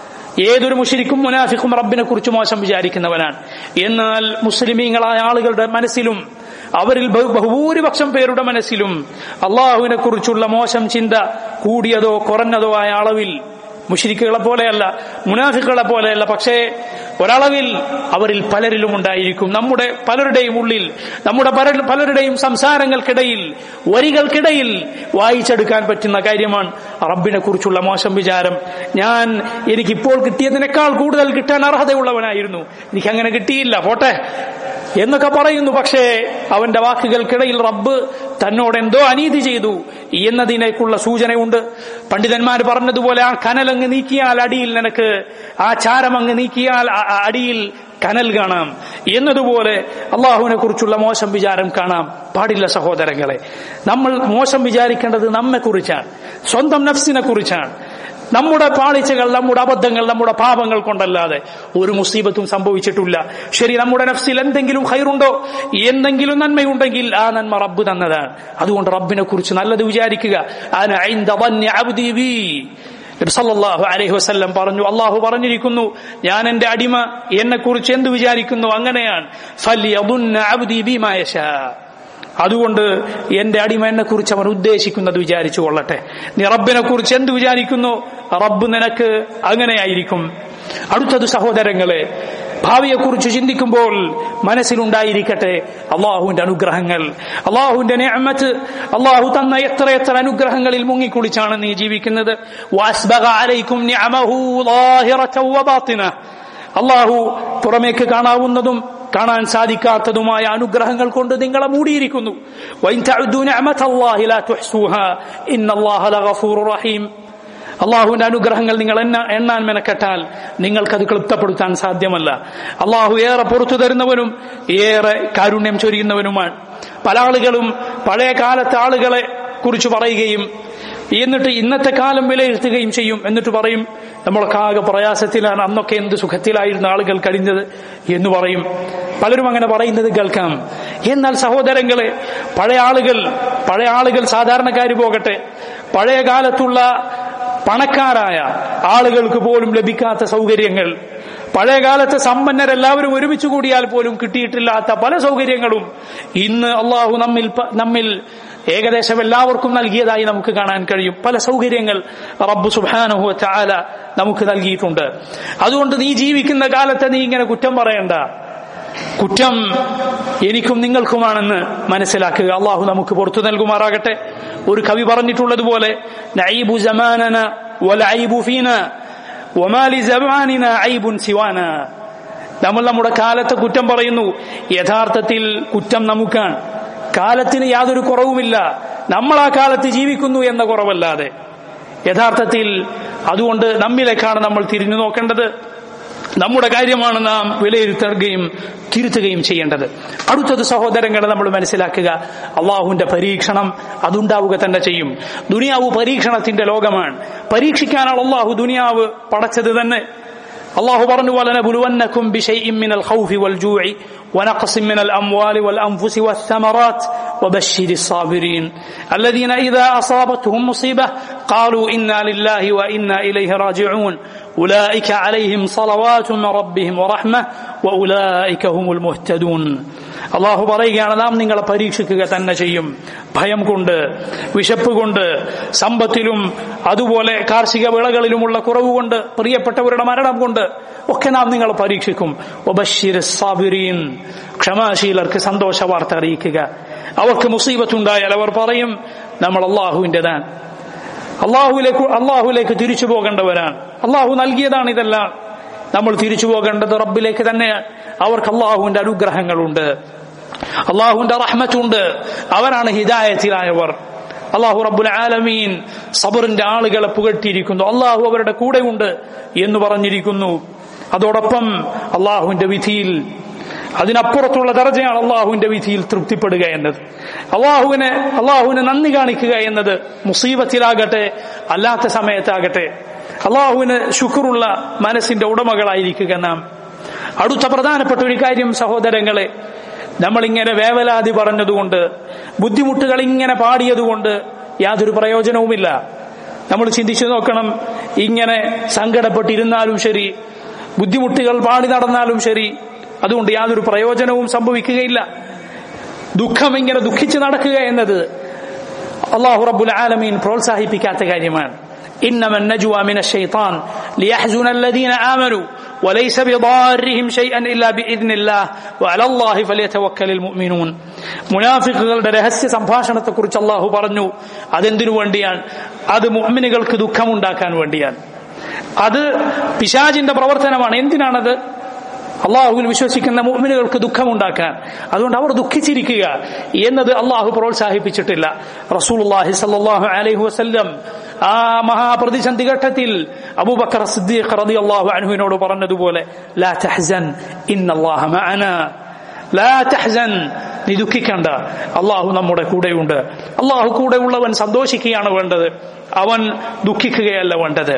ഏതൊരു മുഷിരിക്കും മുനാഫിക്കും റബ്ബിനെ കുറിച്ച് മോശം വിചാരിക്കുന്നവനാണ് എന്നാൽ മുസ്ലിമീങ്ങളായ ആളുകളുടെ മനസ്സിലും അവരിൽ ബഹു- ബഹുഭൂരിപക്ഷം പേരുടെ മനസ്സിലും അള്ളാഹുവിനെ കുറിച്ചുള്ള മോശം ചിന്ത കൂടിയതോ കുറഞ്ഞതോ ആയ അളവിൽ മുഷിരിക്കുകളെ പോലെയല്ല മുനാഫിക്കുകളെ പോലെയല്ല പക്ഷേ ഒരളവിൽ അവരിൽ പലരിലും ഉണ്ടായിരിക്കും നമ്മുടെ പലരുടെയും ഉള്ളിൽ നമ്മുടെ പല- പലരുടെയും സംസാരങ്ങൾക്കിടയിൽ വരികൾക്കിടയിൽ വായിച്ചെടുക്കാൻ പറ്റുന്ന കാര്യമാണ് റബ്ബിനെ കുറിച്ചുള്ള മോശം വിചാരം ഞാൻ എനിക്കിപ്പോൾ കിട്ടിയതിനേക്കാൾ കൂടുതൽ കിട്ടാൻ അർഹതയുള്ളവനായിരുന്നു എനിക്ക് അങ്ങനെ കിട്ടിയില്ല പോട്ടെ എന്നൊക്കെ പറയുന്നു പക്ഷേ അവന്റെ വാക്കുകൾക്കിടയിൽ റബ്ബ് തന്നോട് എന്തോ അനീതി ചെയ്തു എന്നതിനേക്കുള്ള സൂചനയുണ്ട് പണ്ഡിതന്മാർ പറഞ്ഞതുപോലെ ആ കനലങ്ങ് നീക്കിയാൽ അടിയിൽ നിനക്ക് ആ ചാരമങ്ങ് നീക്കിയാൽ ആ- ആ അടിയിൽ കനൽ കാണാം എന്നതുപോലെ അള്ളാഹുവിനെ കുറിച്ചുള്ള മോശം വിചാരം കാണാം പാടില്ല സഹോദരങ്ങളെ നമ്മൾ മോശം വിചാരിക്കേണ്ടത് നമ്മെ കുറിച്ചാണ് സ്വന്തം നഫ്സിനെ കുറിച്ചാണ് നമ്മുടെ പാളിച്ചകൾ നമ്മുടെ അബദ്ധങ്ങൾ നമ്മുടെ പാപങ്ങൾ കൊണ്ടല്ലാതെ ഒരു മുസീബത്തും സംഭവിച്ചിട്ടില്ല ശരി നമ്മുടെ നഫ്സിൽ എന്തെങ്കിലും ഹൈറുണ്ടോ എന്തെങ്കിലും നന്മയുണ്ടെങ്കിൽ ആ നന്മ റബ്ബ് തന്നതാണ് അതുകൊണ്ട് റബ്ബിനെ കുറിച്ച് നല്ലത് വിചാരിക്കുക അന ഐന്ദ ظن عبدي بي. നബി സല്ലല്ലാഹു അലൈഹി വസല്ലം പറഞ്ഞു അള്ളാഹു പറഞ്ഞിരിക്കുന്നു ഞാൻ എന്റെ അടിമ എന്നെ കുറിച്ച് എന്ത് വിചാരിക്കുന്നു അങ്ങനെയാണ് ഫല്യظن عبدي بما يشاء അതുകൊണ്ട് എന്റെ അടിമ എന്നെ കുറിച്ച് അവൻ ഉദ്ദേശിക്കുന്നത് വിചാരിച്ചു കൊള്ളട്ടെ നീ റബ്ബിനെ കുറിച്ച് എന്ത് വിചാരിക്കുന്നു റബ്ബ് നിനക്ക് അങ്ങനെയായിരിക്കും അടുത്തത് സഹോദരങ്ങളെ ഭാവിയെക്കുറിച്ച് ചിന്തിക്കുമ്പോൾ മനസ്സിലുണ്ടായിരിക്കട്ടെ അള്ളാഹുവിന്റെ അനുഗ്രഹങ്ങൾ അള്ളാഹുവിന്റെ നിഅമത്ത് അള്ളാഹു തന്ന എത്ര എത്ര അനുഗ്രഹങ്ങളിൽ മുങ്ങിക്കുളിച്ചാണ് നീ ജീവിക്കുന്നത് വഅസ്ബഗ അലൈക്കും നിഅമഹു ളാഹിറതൻ വബാത്തിന അള്ളാഹു പുറമേക്ക് കാണാവുന്നതും കാണാൻ സാധിക്കാത്തതുമായ അനുഗ്രഹങ്ങൾ കൊണ്ട് നിങ്ങളെ മൂടിയിരിക്കുന്നു വൈൻ തഅദ്ദു നിഅമതല്ലാഹി ലാ തുഹ്സുഹാ ഇന്നല്ലാഹ ലഗഫൂറുർ റഹീം അള്ളാഹുവിന്റെ അനുഗ്രഹങ്ങൾ നിങ്ങൾ എണ്ണ എണ്ണാൻ മെനക്കെട്ടാൽ നിങ്ങൾക്കത് ക്ലിപ്തപ്പെടുത്താൻ സാധ്യമല്ല അള്ളാഹു ഏറെ പുറത്തു തരുന്നവനും ഏറെ കാരുണ്യം ചൊരിയുന്നവനുമാണ് പല ആളുകളും പഴയ കാലത്തെ ആളുകളെ കുറിച്ച് പറയുകയും എന്നിട്ട് ഇന്നത്തെ കാലം വിലയിരുത്തുകയും ചെയ്യും എന്നിട്ട് പറയും നമ്മളൊക്കെ ആകെ പ്രയാസത്തിലാണ് അന്നൊക്കെ എന്ത് സുഖത്തിലായിരുന്നു ആളുകൾ കഴിഞ്ഞത് എന്ന് പറയും പലരും അങ്ങനെ പറയുന്നത് കേൾക്കാം എന്നാൽ സഹോദരങ്ങളെ പഴയ ആളുകൾ പഴയ ആളുകൾ സാധാരണക്കാർ പോകട്ടെ പഴയ കാലത്തുള്ള പണക്കാരായ ആളുകൾക്ക് പോലും ലഭിക്കാത്ത സൗകര്യങ്ങൾ പഴയ കാലത്തെ സമ്പന്നരെല്ലാവരും ഒരുമിച്ച് കൂടിയാൽ പോലും കിട്ടിയിട്ടില്ലാത്ത പല സൗകര്യങ്ങളും ഇന്ന് അള്ളാഹു നമ്മിൽ പ- നമ്മിൽ ഏകദേശം എല്ലാവർക്കും നൽകിയതായി നമുക്ക് കാണാൻ കഴിയും പല സൗകര്യങ്ങൾ റബ്ബു സുബാനഹു ചാല നമുക്ക് നൽകിയിട്ടുണ്ട് അതുകൊണ്ട് നീ ജീവിക്കുന്ന കാലത്തെ നീ ഇങ്ങനെ കുറ്റം പറയണ്ട കുറ്റം എനിക്കും നിങ്ങൾക്കുമാണെന്ന് മനസ്സിലാക്കുക അള്ളാഹു നമുക്ക് പുറത്തു നൽകുമാറാകട്ടെ ഒരു കവി പറഞ്ഞിട്ടുള്ളതുപോലെ നഈബു ജമാനന വലഈബു ഫീന വമാലി ജമാനിന ഐബുൻ സിവാന നമ്മൾ നമ്മുടെ കാലത്തെ കുറ്റം പറയുന്നു യഥാർത്ഥത്തിൽ കുറ്റം നമുക്കാണ് കാലത്തിന് യാതൊരു കുറവുമില്ല നമ്മൾ ആ കാലത്ത് ജീവിക്കുന്നു എന്ന കുറവല്ലാതെ യഥാർത്ഥത്തിൽ അതുകൊണ്ട് നമ്മിലേക്കാണ് നമ്മൾ തിരിഞ്ഞു നോക്കേണ്ടത് നമ്മുടെ കാര്യമാണ് നാം വിലയിരുത്തുകയും തിരുത്തുകയും ചെയ്യേണ്ടത് അടുത്തത് സഹോദരങ്ങളെ നമ്മൾ മനസ്സിലാക്കുക അള്ളാഹുവിന്റെ പരീക്ഷണം അതുണ്ടാവുക തന്നെ ചെയ്യും ദുനിയാവ് പരീക്ഷണത്തിന്റെ ലോകമാണ് പരീക്ഷിക്കാനാണ് അള്ളാഹു ദുനിയാവ് പടച്ചത് തന്നെ الله برن ولنبلونكم بشيء من الخوف والجوع ونقص من الأموال والأنفس والثمرات وبشر الصابرين الذين إذا أصابتهم مصيبة قالوا إنا لله وإنا إليه راجعون أولئك عليهم صلوات من ربهم ورحمة وأولئك هم المهتدون അള്ളാഹു പറയുകയാണ് നാം നിങ്ങളെ പരീക്ഷിക്കുക തന്നെ ചെയ്യും ഭയം കൊണ്ട് വിശപ്പ് കൊണ്ട് സമ്പത്തിലും അതുപോലെ കാർഷിക വിളകളിലുമുള്ള കുറവ് കൊണ്ട് പ്രിയപ്പെട്ടവരുടെ മരണം കൊണ്ട് ഒക്കെ നാം നിങ്ങളെ പരീക്ഷിക്കും ഒബഷീർ സാബിരീൻ ക്ഷമാശീലർക്ക് സന്തോഷ വാർത്ത അറിയിക്കുക അവർക്ക് മുസീബത്തുണ്ടായാൽ അവർ പറയും നമ്മൾ അള്ളാഹുവിൻ്റെതാണ് അള്ളാഹുലേക്ക് അള്ളാഹുലേക്ക് തിരിച്ചു പോകേണ്ടവരാണ് അള്ളാഹു നൽകിയതാണ് ഇതെല്ലാം നമ്മൾ തിരിച്ചു പോകേണ്ടത് റബ്ബിലേക്ക് തന്നെയാണ് അവർക്ക് അള്ളാഹുവിന്റെ അനുഗ്രഹങ്ങളുണ്ട് അള്ളാഹുവിന്റെ റഹ്മത്തുണ്ട് അവരാണ് ഹിദായത്തിലായവർ അള്ളാഹു റബ്ബുൽ ആലമീൻ സബറിന്റെ ആളുകളെ പുകട്ടിയിരിക്കുന്നു അള്ളാഹു അവരുടെ കൂടെയുണ്ട് എന്ന് പറഞ്ഞിരിക്കുന്നു അതോടൊപ്പം അള്ളാഹുവിന്റെ വിധിയിൽ അതിനപ്പുറത്തുള്ള ദർജയാണ് അള്ളാഹുവിന്റെ വിധിയിൽ തൃപ്തിപ്പെടുക എന്നത് അള്ളാഹുവിനെ അള്ളാഹുവിനെ നന്ദി കാണിക്കുക എന്നത് മുസീബത്തിലാകട്ടെ അല്ലാത്ത സമയത്താകട്ടെ അള്ളാഹുവിന് ശുക്റുള്ള മനസ്സിന്റെ ഉടമകളായിരിക്കുക നാം അടുത്ത പ്രധാനപ്പെട്ട ഒരു കാര്യം സഹോദരങ്ങളെ നമ്മളിങ്ങനെ വേവലാതി പറഞ്ഞതുകൊണ്ട് ബുദ്ധിമുട്ടുകൾ ഇങ്ങനെ പാടിയതുകൊണ്ട് യാതൊരു പ്രയോജനവുമില്ല നമ്മൾ ചിന്തിച്ചു നോക്കണം ഇങ്ങനെ സങ്കടപ്പെട്ടിരുന്നാലും ശരി ബുദ്ധിമുട്ടുകൾ പാടി നടന്നാലും ശരി അതുകൊണ്ട് യാതൊരു പ്രയോജനവും സംഭവിക്കുകയില്ല ദുഃഖം ഇങ്ങനെ ദുഃഖിച്ച് നടക്കുക എന്നത് അള്ളാഹു റബ്ബുൽ ആലമീൻ പ്രോത്സാഹിപ്പിക്കാത്ത കാര്യമാണ് إنما النجوى من الشيطان ليحزن الذين آمنوا وليس بضارهم شيئا إلا بإذن الله وعلى الله فليتوكل المؤمنون മുനാഫിക്കുകളുടെ രഹസ്യ സംഭാഷണത്തെക്കുറിച്ച് അള്ളാഹു പറഞ്ഞു അതെന്തിനു വേണ്ടിയാണ് അത് മുഅ്മിനുകൾക്ക് ദുഃഖമുണ്ടാക്കാൻ വേണ്ടിയാണ് അത് പിശാജിന്റെ പ്രവർത്തനമാണ് എന്തിനാണത് അള്ളാഹുവിൽ വിശ്വസിക്കുന്ന മുഅ്മിനുകൾക്ക് ദുഃഖമുണ്ടാക്കാൻ അതുകൊണ്ട് അവർ ദുഃഖിച്ചിരിക്കുക എന്നത് അള്ളാഹു പ്രോത്സാഹിപ്പിച്ചിട്ടില്ല റസൂലുള്ളാഹി സല്ലല്ലാഹു അലൈഹി വസല്ലം ആ മഹാപ്രതിസന്ധി ഘട്ടത്തിൽ അബൂബക്കർ സിദ്ദീഖ് റളിയല്ലാഹു അൻഹുവിനോട് പറഞ്ഞതുപോലെ ലാ തഹ്സൻ ഇന്നല്ലാഹ മഅന ലാ തഹ്സൻ നീ ദുഃഖിക്കണ്ട അള്ളാഹു നമ്മുടെ കൂടെയുണ്ട് അള്ളാഹു കൂടെയുള്ളവൻ സന്തോഷിക്കുകയാണ് വേണ്ടത് അവൻ ദുഃഖിക്കുകയല്ല വേണ്ടത്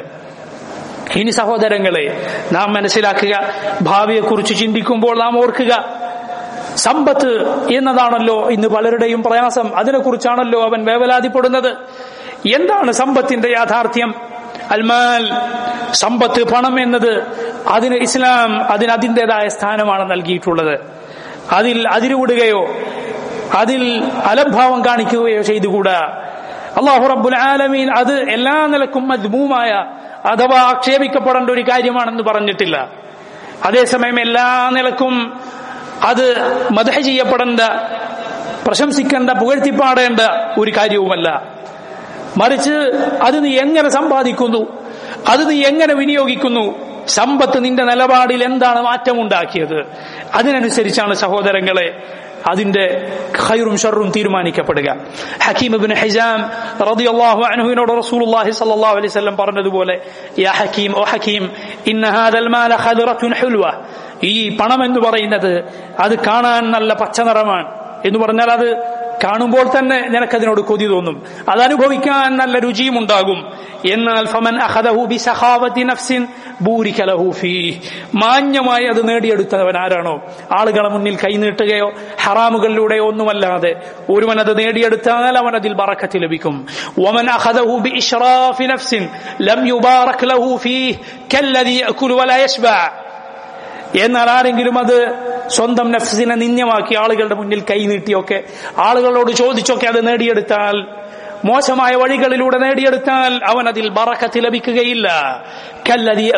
ഇനി സഹോദരങ്ങളെ നാം മനസ്സിലാക്കുക ഭാവിയെക്കുറിച്ച് ചിന്തിക്കുമ്പോൾ നാം ഓർക്കുക സമ്പത്ത് എന്നതാണല്ലോ ഇന്ന് പലരുടെയും പ്രയാസം അതിനെക്കുറിച്ചാണല്ലോ അവൻ വേവലാതിപ്പെടുന്നത് എന്താണ് സമ്പത്തിന്റെ യാഥാർത്ഥ്യം അൽമാൽ സമ്പത്ത് പണം എന്നത് അതിന് ഇസ്ലാം അതിന് അതിൻ്റെതായ സ്ഥാനമാണ് നൽകിയിട്ടുള്ളത് അതിൽ അതിരുവിടുകയോ അതിൽ അലംഭാവം കാണിക്കുകയോ ചെയ്തുകൂടാ അള്ളാഹു റബ്ബുൽ ആലമീൻ അത് എല്ലാ നിലക്കും മജ്മൂമായ അഥവാ ആക്ഷേപിക്കപ്പെടേണ്ട ഒരു കാര്യമാണെന്ന് പറഞ്ഞിട്ടില്ല അതേസമയം എല്ലാ നിലക്കും അത് മദഹ ചെയ്യപ്പെടേണ്ട പ്രശംസിക്കേണ്ട പുകഴ്ത്തിപ്പാടേണ്ട ഒരു കാര്യവുമല്ല മറിച്ച് അത് നീ എങ്ങനെ സമ്പാദിക്കുന്നു അത് നീ എങ്ങനെ വിനിയോഗിക്കുന്നു സമ്പത്ത് നിന്റെ നിലപാടിൽ എന്താണ് മാറ്റമുണ്ടാക്കിയത് അതിനനുസരിച്ചാണ് സഹോദരങ്ങളെ അതിന്റെ ഖൈറും ഷറും തീരുമാനിക്കപ്പെടുക ഹക്കീം ഇബ്നു ഹിസാം റളിയല്ലാഹു അൻഹുവിനോട് റസൂലുള്ളാഹി സ്വല്ലല്ലാഹു അലൈഹി വസല്ലം പറഞ്ഞതുപോലെ യാ ഹക്കീം ഓ ഹക്കീം ഇന്ന ഹാദൽ മാല ഖദ്റത്തുൻ ഹുൽവ ഈ പണം എന്ന് പറയുന്നത് അത് കാണാൻ നല്ല പച്ച നിറമാണ് എന്ന് പറഞ്ഞാൽ അത് കാണുമ്പോൾ തന്നെ നിനക്കതിനോട് കൊതി തോന്നും അത് അനുഭവിക്കാൻ നല്ല രുചിയും ഉണ്ടാകും എന്നാൽ ഫമൻ അഖദഹു ബി സഖാവതി നഫ്സിൻ ബൂരിക ലഹു ഫീ മാന്യമായി അത് നേടിയെടുത്തവൻ ആരാണോ ആളുകളെ മുന്നിൽ കൈനീട്ടുകയോ ഹറാമുകളിലൂടെയോ ഒന്നുമല്ലാതെ ഒരുവൻ അത് നേടിയെടുത്താൽ അവൻ അതിൽ ബറക്കത്ത് ലഭിക്കും വമൻ അഖദഹു ബി ഇഷ്റാഫി നഫ്സിൻ ലം യുബാറക് ലഹു ഫീ കല്ലദി യഅകുലു വലാ യശ്ബഅ എന്നാൽ ആരെങ്കിലും അത് സ്വന്തം നഫ്സിനെ നിന്യമാക്കി ആളുകളുടെ മുന്നിൽ കൈനീട്ടിയൊക്കെ ആളുകളോട് ചോദിച്ചൊക്കെ അത് നേടിയെടുത്താൽ മോശമായ വഴികളിലൂടെ നേടിയെടുത്താൽ അവൻ അതിൽ ബറക്കത്ത് ലഭിക്കുകയില്ല കല്ലതി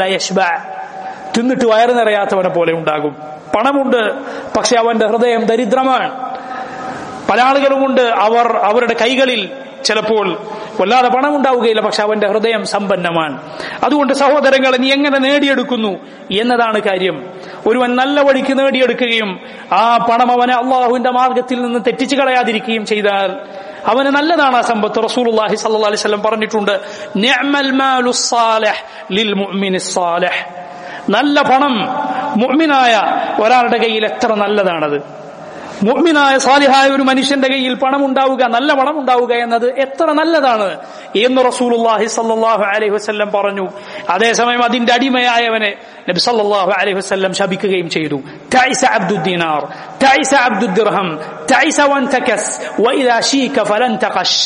തിന്നിട്ട് വയറ് നിറയാത്തവനെ പോലെ ഉണ്ടാകും പണമുണ്ട് പക്ഷെ അവന്റെ ഹൃദയം ദരിദ്രമാണ് പല ആളുകളുമുണ്ട് അവർ അവരുടെ കൈകളിൽ ചിലപ്പോൾ വല്ലാതെ പണം ഉണ്ടാവുകയില്ല പക്ഷെ അവന്റെ ഹൃദയം സമ്പന്നമാണ് അതുകൊണ്ട് സഹോദരങ്ങളെ നീ എങ്ങനെ നേടിയെടുക്കുന്നു എന്നതാണ് കാര്യം ഒരുവൻ നല്ല വഴിക്ക് നേടിയെടുക്കുകയും ആ പണം അവനെ അള്ളാഹുവിന്റെ മാർഗത്തിൽ നിന്ന് തെറ്റിച്ചു കളയാതിരിക്കുകയും ചെയ്താൽ അവന് നല്ലതാണ് ആ സമ്പത്ത് റസൂലുള്ളാഹി സല്ലല്ലാഹു അലൈഹി വസല്ലം പറഞ്ഞിട്ടുണ്ട് നിഅമൽ മാലു സ്സാലിഹ് ലിൽ മുഅ്മിനി സ്സാലിഹ് നല്ല പണം മുഅ്മിനായ ഒരാളുടെ കയ്യിൽ എത്ര നല്ലതാണത് മുഅ്മിനായ സാലിഹായ ഒരു മനുഷ്യന്റെ കയ്യിൽ പണം ഉണ്ടാവുക നല്ല പണം ഉണ്ടാവുക എന്നത് എത്ര നല്ലതാണ് എന്ന് റസൂലുള്ളാഹി സല്ലല്ലാഹു അലൈഹി വസല്ലം പറഞ്ഞു അതേസമയം അതിന്റെ അടിമയായവനെ നബി സല്ലല്ലാഹു അലൈഹി വസല്ലം ശപിക്കുകയും ചെയ്തു തൈസ അബ്ദുദ് ദീനാർ തൈസ അബ്ദുദ് ദിർഹം തൈസ വൻതകസ് വഇദാ ശീക ഫലൻ തഖശ്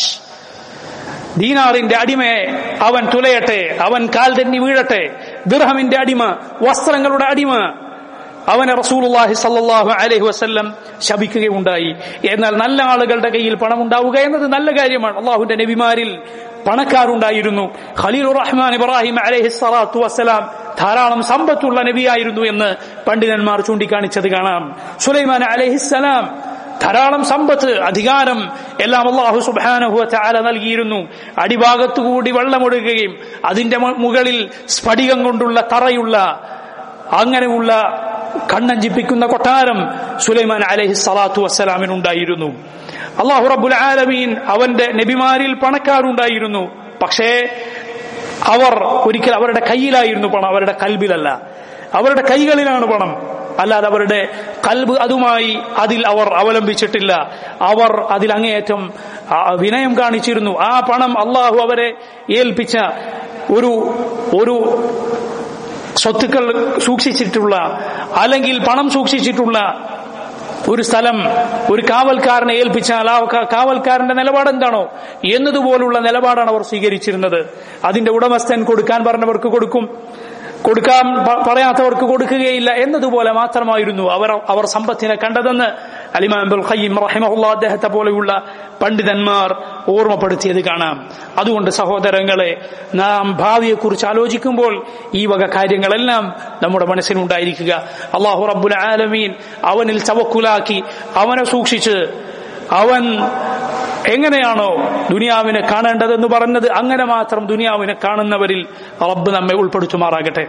ദീനാറിന്റെ അടിമയെ അവൻ തുലയട്ടെ അവൻ കാൽ തന്നെ വീഴട്ടെ ദിർഹമിന്റെ അടിമ വസ്ത്രങ്ങളുടെ അടിമ അവനെ റസൂലുള്ളാഹി സല്ലല്ലാഹു അലൈഹി വസല്ലം ശപിക്കുകയുണ്ടായി എന്നാൽ നല്ല ആളുകളുടെ കയ്യിൽ പണം ഉണ്ടാവുക എന്നത് നല്ല കാര്യമാണ് അള്ളാഹുന്റെ നബിമാരിൽ പണക്കാരുണ്ടായിരുന്നു ഖലീലുർ റഹ്മാൻ ഇബ്രാഹിം അലൈഹി സ്വലാത്തു വസ്സലാം ധാരാളം സമ്പത്തുള്ള നബിയായിരുന്നു എന്ന് പണ്ഡിതന്മാർ ചൂണ്ടിക്കാണിച്ചത് കാണാം സുലൈമാൻ അലൈഹിസ്സലാം ധാരാളം സമ്പത്ത് അധികാരം എല്ലാം അള്ളാഹു സുബാനഹു ചാല നൽകിയിരുന്നു അടിഭാഗത്തുകൂടി വെള്ളമൊഴുകുകയും അതിന്റെ മുകളിൽ സ്ഫടികം കൊണ്ടുള്ള തറയുള്ള അങ്ങനെയുള്ള കണ്ണഞ്ചിപ്പിക്കുന്ന കൊട്ടാരം സുലൈമാൻ അലഹി സ്വലാത്തു വസ്സലാമിനുണ്ടായിരുന്നു അള്ളാഹു റബുൽ ആലമീൻ അവന്റെ നബിമാരിൽ പണക്കാരുണ്ടായിരുന്നു പക്ഷേ അവർ ഒരിക്കൽ അവരുടെ കയ്യിലായിരുന്നു പണം അവരുടെ കൽബിലല്ല അവരുടെ കൈകളിലാണ് പണം അല്ലാതെ അവരുടെ കൽബ് അതുമായി അതിൽ അവർ അവലംബിച്ചിട്ടില്ല അവർ അതിൽ അങ്ങേയറ്റം വിനയം കാണിച്ചിരുന്നു ആ പണം അള്ളാഹു അവരെ ഏൽപ്പിച്ച ഒരു ഒരു സ്വത്തുക്കൾ സൂക്ഷിച്ചിട്ടുള്ള അല്ലെങ്കിൽ പണം സൂക്ഷിച്ചിട്ടുള്ള ഒരു സ്ഥലം ഒരു കാവൽക്കാരനെ ഏൽപ്പിച്ചാൽ ആ കാവൽക്കാരന്റെ നിലപാട് എന്താണോ എന്നതുപോലുള്ള നിലപാടാണ് അവർ സ്വീകരിച്ചിരുന്നത് അതിന്റെ ഉടമസ്ഥൻ കൊടുക്കാൻ പറഞ്ഞവർക്ക് കൊടുക്കും കൊടുക്കാൻ പറയാത്തവർക്ക് കൊടുക്കുകയില്ല എന്നതുപോലെ മാത്രമായിരുന്നു അവർ അവർ സമ്പത്തിനെ കണ്ടതെന്ന് അലിമാബുൽ ഖയ്യം റഹിമഹുല്ല അദ്ദേഹത്തെ പോലെയുള്ള പണ്ഡിതന്മാർ ഓർമ്മപ്പെടുത്തിയത് കാണാം അതുകൊണ്ട് സഹോദരങ്ങളെ നാം ഭാവിയെക്കുറിച്ച് ആലോചിക്കുമ്പോൾ ഈ വക കാര്യങ്ങളെല്ലാം നമ്മുടെ മനസ്സിലുണ്ടായിരിക്കുക അള്ളാഹു റബ്ബുൽ ആലമീൻ അവനിൽ ചവക്കുലാക്കി അവനെ സൂക്ഷിച്ച് അവൻ എങ്ങനെയാണോ ദുനിയാവിനെ കാണേണ്ടതെന്ന് പറഞ്ഞത് അങ്ങനെ മാത്രം ദുനിയാവിനെ കാണുന്നവരിൽ റബ്ബ് നമ്മെ ഉൾപ്പെടുത്തുമാറാകട്ടെ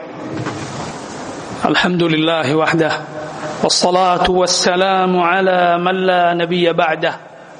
അൽഹംദുലില്ലാഹി വഹ്ദ والصلاة والسلام على من لا نبي بعده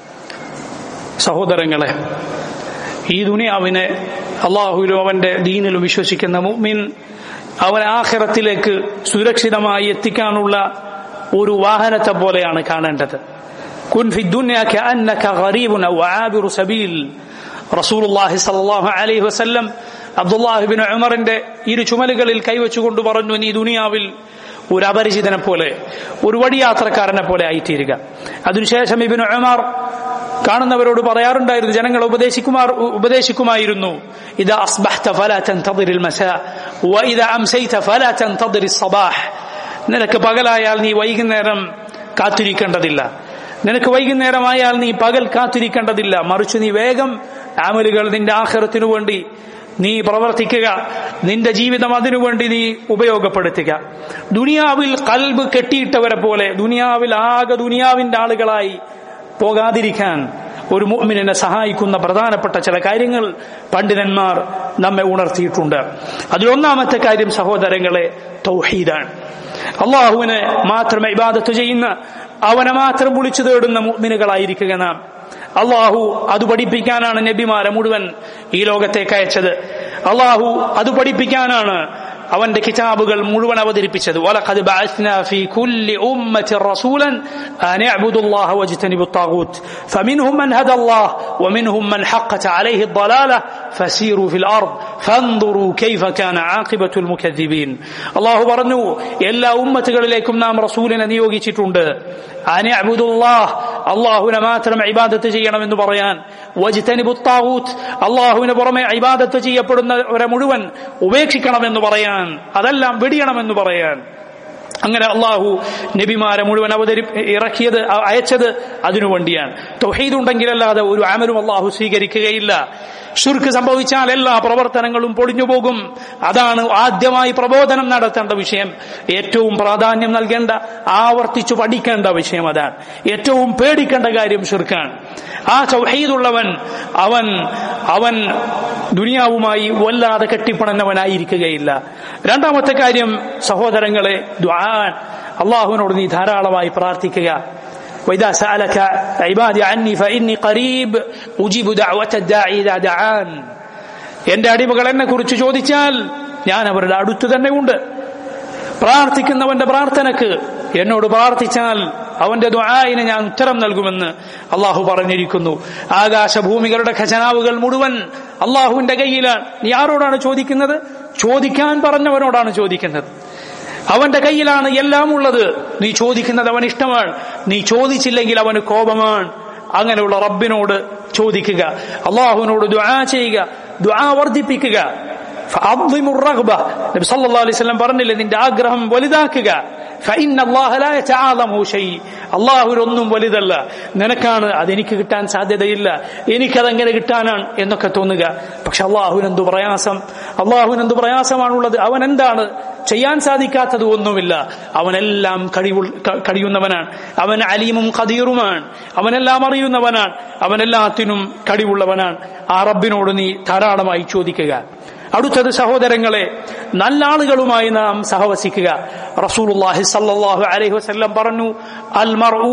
സഹോദരങ്ങളെ ഈ ദുനിയാവിനെ അള്ളാഹുവിലും അവന്റെ ദീനിലും വിശ്വസിക്കുന്ന മുഅ്മിൻ അവൻ ആഖിറത്തിലേക്ക് സുരക്ഷിതമായി എത്തിക്കാനുള്ള ഒരു വാഹനത്തെ പോലെയാണ് കാണേണ്ടത് كن في الدنيا كأنك غريب أو عابر سبيل رسول الله صلى الله عليه وسلم عبد الله بن عمറിന്റെ ഇരു ചുമലുകളിൽ കൈവച്ചുകൊണ്ട് പറഞ്ഞു നീ ദുനിയാവിൽ ഒരു അപരിചിതനെ പോലെ ഒരു വടിയാത്രക്കാരനെ പോലെ ആയിത്തീരുക അതിനുശേഷം ഇബിന് ഉമർ കാണുന്നവരോട് പറയാറുണ്ടായിരുന്നു ജനങ്ങളെ ഉപദേശിക്കുമാർ ഉപദേശിക്കുമായിരുന്നു ഇത് അസ്ബഹ്ത ഫലാ തൻതദിറിൽ മസാ വഇദ അംസൈത ഫലാ തൻതദിറി സബാഹ് നിനക്ക് പകലായാൽ നീ വൈകുന്നേരം കാത്തിരിക്കേണ്ടതില്ല നിനക്ക് വൈകുന്നേരമായാൽ നീ പകൽ കാത്തിരിക്കേണ്ടതില്ല മറിച്ച് നീ വേഗം ആമലുകൾ നിന്റെ ആഹ്റത്തിനു വേണ്ടി നീ പ്രവർത്തിക്കുക നിന്റെ ജീവിതം അതിനുവേണ്ടി നീ ഉപയോഗപ്പെടുത്തുക ദുനിയാവിൽ കൽബ് കെട്ടിയിട്ടവരെ പോലെ ദുനിയാവിൽ ആകെ ദുനിയാവിന്റെ ആളുകളായി പോകാതിരിക്കാൻ ഒരു മുഅ്മിനെ സഹായിക്കുന്ന പ്രധാനപ്പെട്ട ചില കാര്യങ്ങൾ പണ്ഡിതന്മാർ നമ്മെ ഉണർത്തിയിട്ടുണ്ട് അതിലൊന്നാമത്തെ കാര്യം സഹോദരങ്ങളെ തൗഹീദാണ് അള്ളാഹുവിനെ മാത്രം ഇബാദത്ത് ചെയ്യുന്ന അവനെ മാത്രം വിളിച്ചു തേടുന്ന മുഅ്മിനുകളായിരിക്കുക നാം അള്ളാഹു അത് പഠിപ്പിക്കാനാണ് നബിമാരെ മുഴുവൻ ഈ ലോകത്തേക്ക് അയച്ചത് അള്ളാഹു അത് പഠിപ്പിക്കാനാണ് അവന്റെ കിതാബുകൾ മുഴുവൻ അവതരിപ്പിച്ചത് വലഖദ് ബഅസ്നാ ഫീ കുല്ലി ഉമ്മത്തിൻ റസൂലൻ അൻ യഅ്ബുദു അല്ലാഹ വജ്തനിബു الطاغوت فمنهم من هدى الله ومنهم من حقت عليه الضلاله فسيروا في الارض فانظروا كيف كان عاقبه المكذبين അല്ലാഹു പറഞ്ഞു എല്ലാ ഉമ്മത്തുകളിലേക്കും നാം റസൂലിനെ നിയോഗിച്ചിട്ടുണ്ട് അൻ യഅ്ബുദു അല്ലാഹ് അല്ലാഹുവിനെ മാത്രം ഇബാദത്ത് ചെയ്യണമെന്ന് പറയാൻ വജ്തനിബു الطاغوت അല്ലാഹുവിന് പുറമെ ഇബാദത്ത് ചെയ്യപ്പെടുന്നവരെ മുഴുവൻ ഉപേക്ഷിക്കണമെന്ന് പറയാൻ അതെല്ലാം വെടിയണമെന്ന് പറയാൻ അങ്ങനെ അള്ളാഹു നബിമാരെ മുഴുവൻ അവതരി ഇറക്കിയത് അയച്ചത് അതിനു വേണ്ടിയാണ് തൊഹീദ് ഉണ്ടെങ്കിലല്ലാതെ ഒരു അമലും അള്ളാഹു സ്വീകരിക്കുകയില്ല ഷുർക്ക് സംഭവിച്ചാൽ എല്ലാ പ്രവർത്തനങ്ങളും പൊളിഞ്ഞു പോകും അതാണ് ആദ്യമായി പ്രബോധനം നടത്തേണ്ട വിഷയം ഏറ്റവും പ്രാധാന്യം നൽകേണ്ട ആവർത്തിച്ചു പഠിക്കേണ്ട വിഷയം അതാണ് ഏറ്റവും പേടിക്കേണ്ട കാര്യം ഷുർക്കാണ് ആ ചൗഹീദുള്ളവൻ അവൻ അവൻ ദുനിയാവുമായി വല്ലാതെ കെട്ടിപ്പണന്നവനായിരിക്കുകയില്ല രണ്ടാമത്തെ കാര്യം സഹോദരങ്ങളെ ദ്വാൻ അള്ളാഹുവിനോട് നീ ധാരാളമായി പ്രാർത്ഥിക്കുക وإذا سألك عبادي عني فإني قريب أجيب دعوة الداعي إذا دعان എന്റെ അടിമകൾ എന്നെ കുറിച്ച് ചോദിച്ചാൽ ഞാൻ അവരുടെ അടുത്ത് തന്നെ ഉണ്ട് പ്രാർത്ഥിക്കുന്നവന്റെ പ്രാർത്ഥനക്ക് എന്നോട് പ്രാർത്ഥിച്ചാൽ അവന്റെ ദ്വായിന് ഞാൻ ഉത്തരം നൽകുമെന്ന് അള്ളാഹു പറഞ്ഞിരിക്കുന്നു ആകാശഭൂമികളുടെ ഖജനാവുകൾ മുഴുവൻ അള്ളാഹുവിന്റെ കയ്യിലാണ് നീ ആരോടാണ് ചോദിക്കുന്നത് ചോദിക്കാൻ പറഞ്ഞവനോടാണ് ചോദിക്കുന്നത് അവന്റെ കയ്യിലാണ് എല്ലാം ഉള്ളത് നീ ചോദിക്കുന്നത് അവൻ ഇഷ്ടമാണ് നീ ചോദിച്ചില്ലെങ്കിൽ അവന് കോപമാണ് അങ്ങനെയുള്ള റബ്ബിനോട് ചോദിക്കുക അള്ളാഹുവിനോട് ദുആ ചെയ്യുക ദുആ വർദ്ധിപ്പിക്കുക നബി സല്ലല്ലാഹു അലൈഹി വസല്ലം പറഞ്ഞില്ലേ നിന്റെ ആഗ്രഹം വലുതാക്കുക അള്ളാഹുരൊന്നും വലുതല്ല നിനക്കാണ് അതെനിക്ക് കിട്ടാൻ സാധ്യതയില്ല എനിക്കതെങ്ങനെ കിട്ടാനാണ് എന്നൊക്കെ തോന്നുക പക്ഷെ അള്ളാഹുവിനെന്തു പ്രയാസം അള്ളാഹുവിനെന്തു പ്രയാസമാണുള്ളത് അവൻ എന്താണ് ചെയ്യാൻ സാധിക്കാത്തത് ഒന്നുമില്ല അവനെല്ലാം കഴിവു കഴിയുന്നവനാണ് അവൻ അലീമും ഖദീറുമാണ് അവനെല്ലാം അറിയുന്നവനാണ് അവനെല്ലാത്തിനും കഴിവുള്ളവനാണ് ആ റബ്ബിനോട് നീ ധാരാളമായി ചോദിക്കുക അടുത്തത് സഹോദരങ്ങളെ നല്ല ആളുകളുമായി നാം സഹവസിക്കുക റസൂലുള്ളാഹി സല്ലല്ലാഹു അലൈഹി വസല്ലം പറഞ്ഞു അൽ മർഉ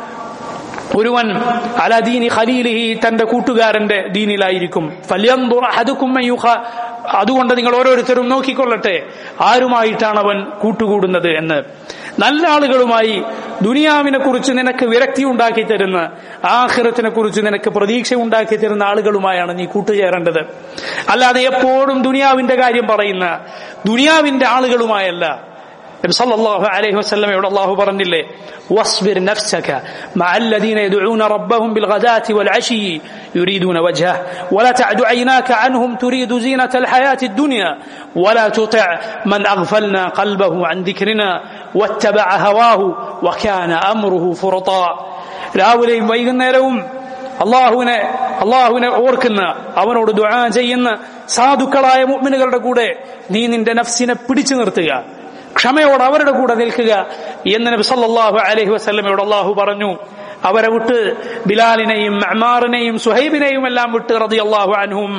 ഒരുവൻ അലദീനി ഖലീലിഹി തന്റെ കൂട്ടുകാരന്റെ ദീനിലായിരിക്കും ഫല്യൻദുർ അഹദുക്കും അതുകൊണ്ട് നിങ്ങൾ ഓരോരുത്തരും നോക്കിക്കൊള്ളട്ടെ ആരുമായിട്ടാണ് അവൻ കൂട്ടുകൂടുന്നത് എന്ന് നല്ല ആളുകളുമായി ദുനിയാവിനെ കുറിച്ച് നിനക്ക് വിരക്തി ഉണ്ടാക്കി തരുന്ന ആഹ്റത്തിനെ കുറിച്ച് നിനക്ക് പ്രതീക്ഷ ഉണ്ടാക്കി തരുന്ന ആളുകളുമായാണ് നീ കൂട്ടുചേരേണ്ടത് അല്ലാതെ എപ്പോഴും ദുനിയാവിന്റെ കാര്യം പറയുന്ന ദുനിയാവിന്റെ ആളുകളുമായല്ല صلى الله عليه وسلم يقول الله برنله واصبر نفسك مع الذين يدعون ربهم بالغداة والعشي يريدون وجهه ولا تعد عيناك عنهم تريد زينة الحياة الدنيا ولا تطع من أغفلنا قلبه عن ذكرنا واتبع هواه وكان أمره فرطا രാവിലെയും വൈകുന്നേരവും അള്ളാഹുവിനെ അള്ളാഹുവിനെ ഓർക്കുന്ന അവനോട് ദുആ ചെയ്യുന്ന സാധുക്കളായ മുഅ്മിനുകളുടെ കൂടെ നീ നിന്റെ നഫ്സിനെ പിടിച്ചു നിർത്തുക ക്ഷമയോടെ അവരുടെ കൂടെ നിൽക്കുക എന്ന് നബി സല്ലല്ലാഹു അലൈഹി വസല്ലമയോട് അള്ളാഹു പറഞ്ഞു അവരെ വിട്ട് ബിലാലിനെയും അമാറിനെയും സുഹൈബിനെയും എല്ലാം വിട്ട് റളിയല്ലാഹു അൻഹും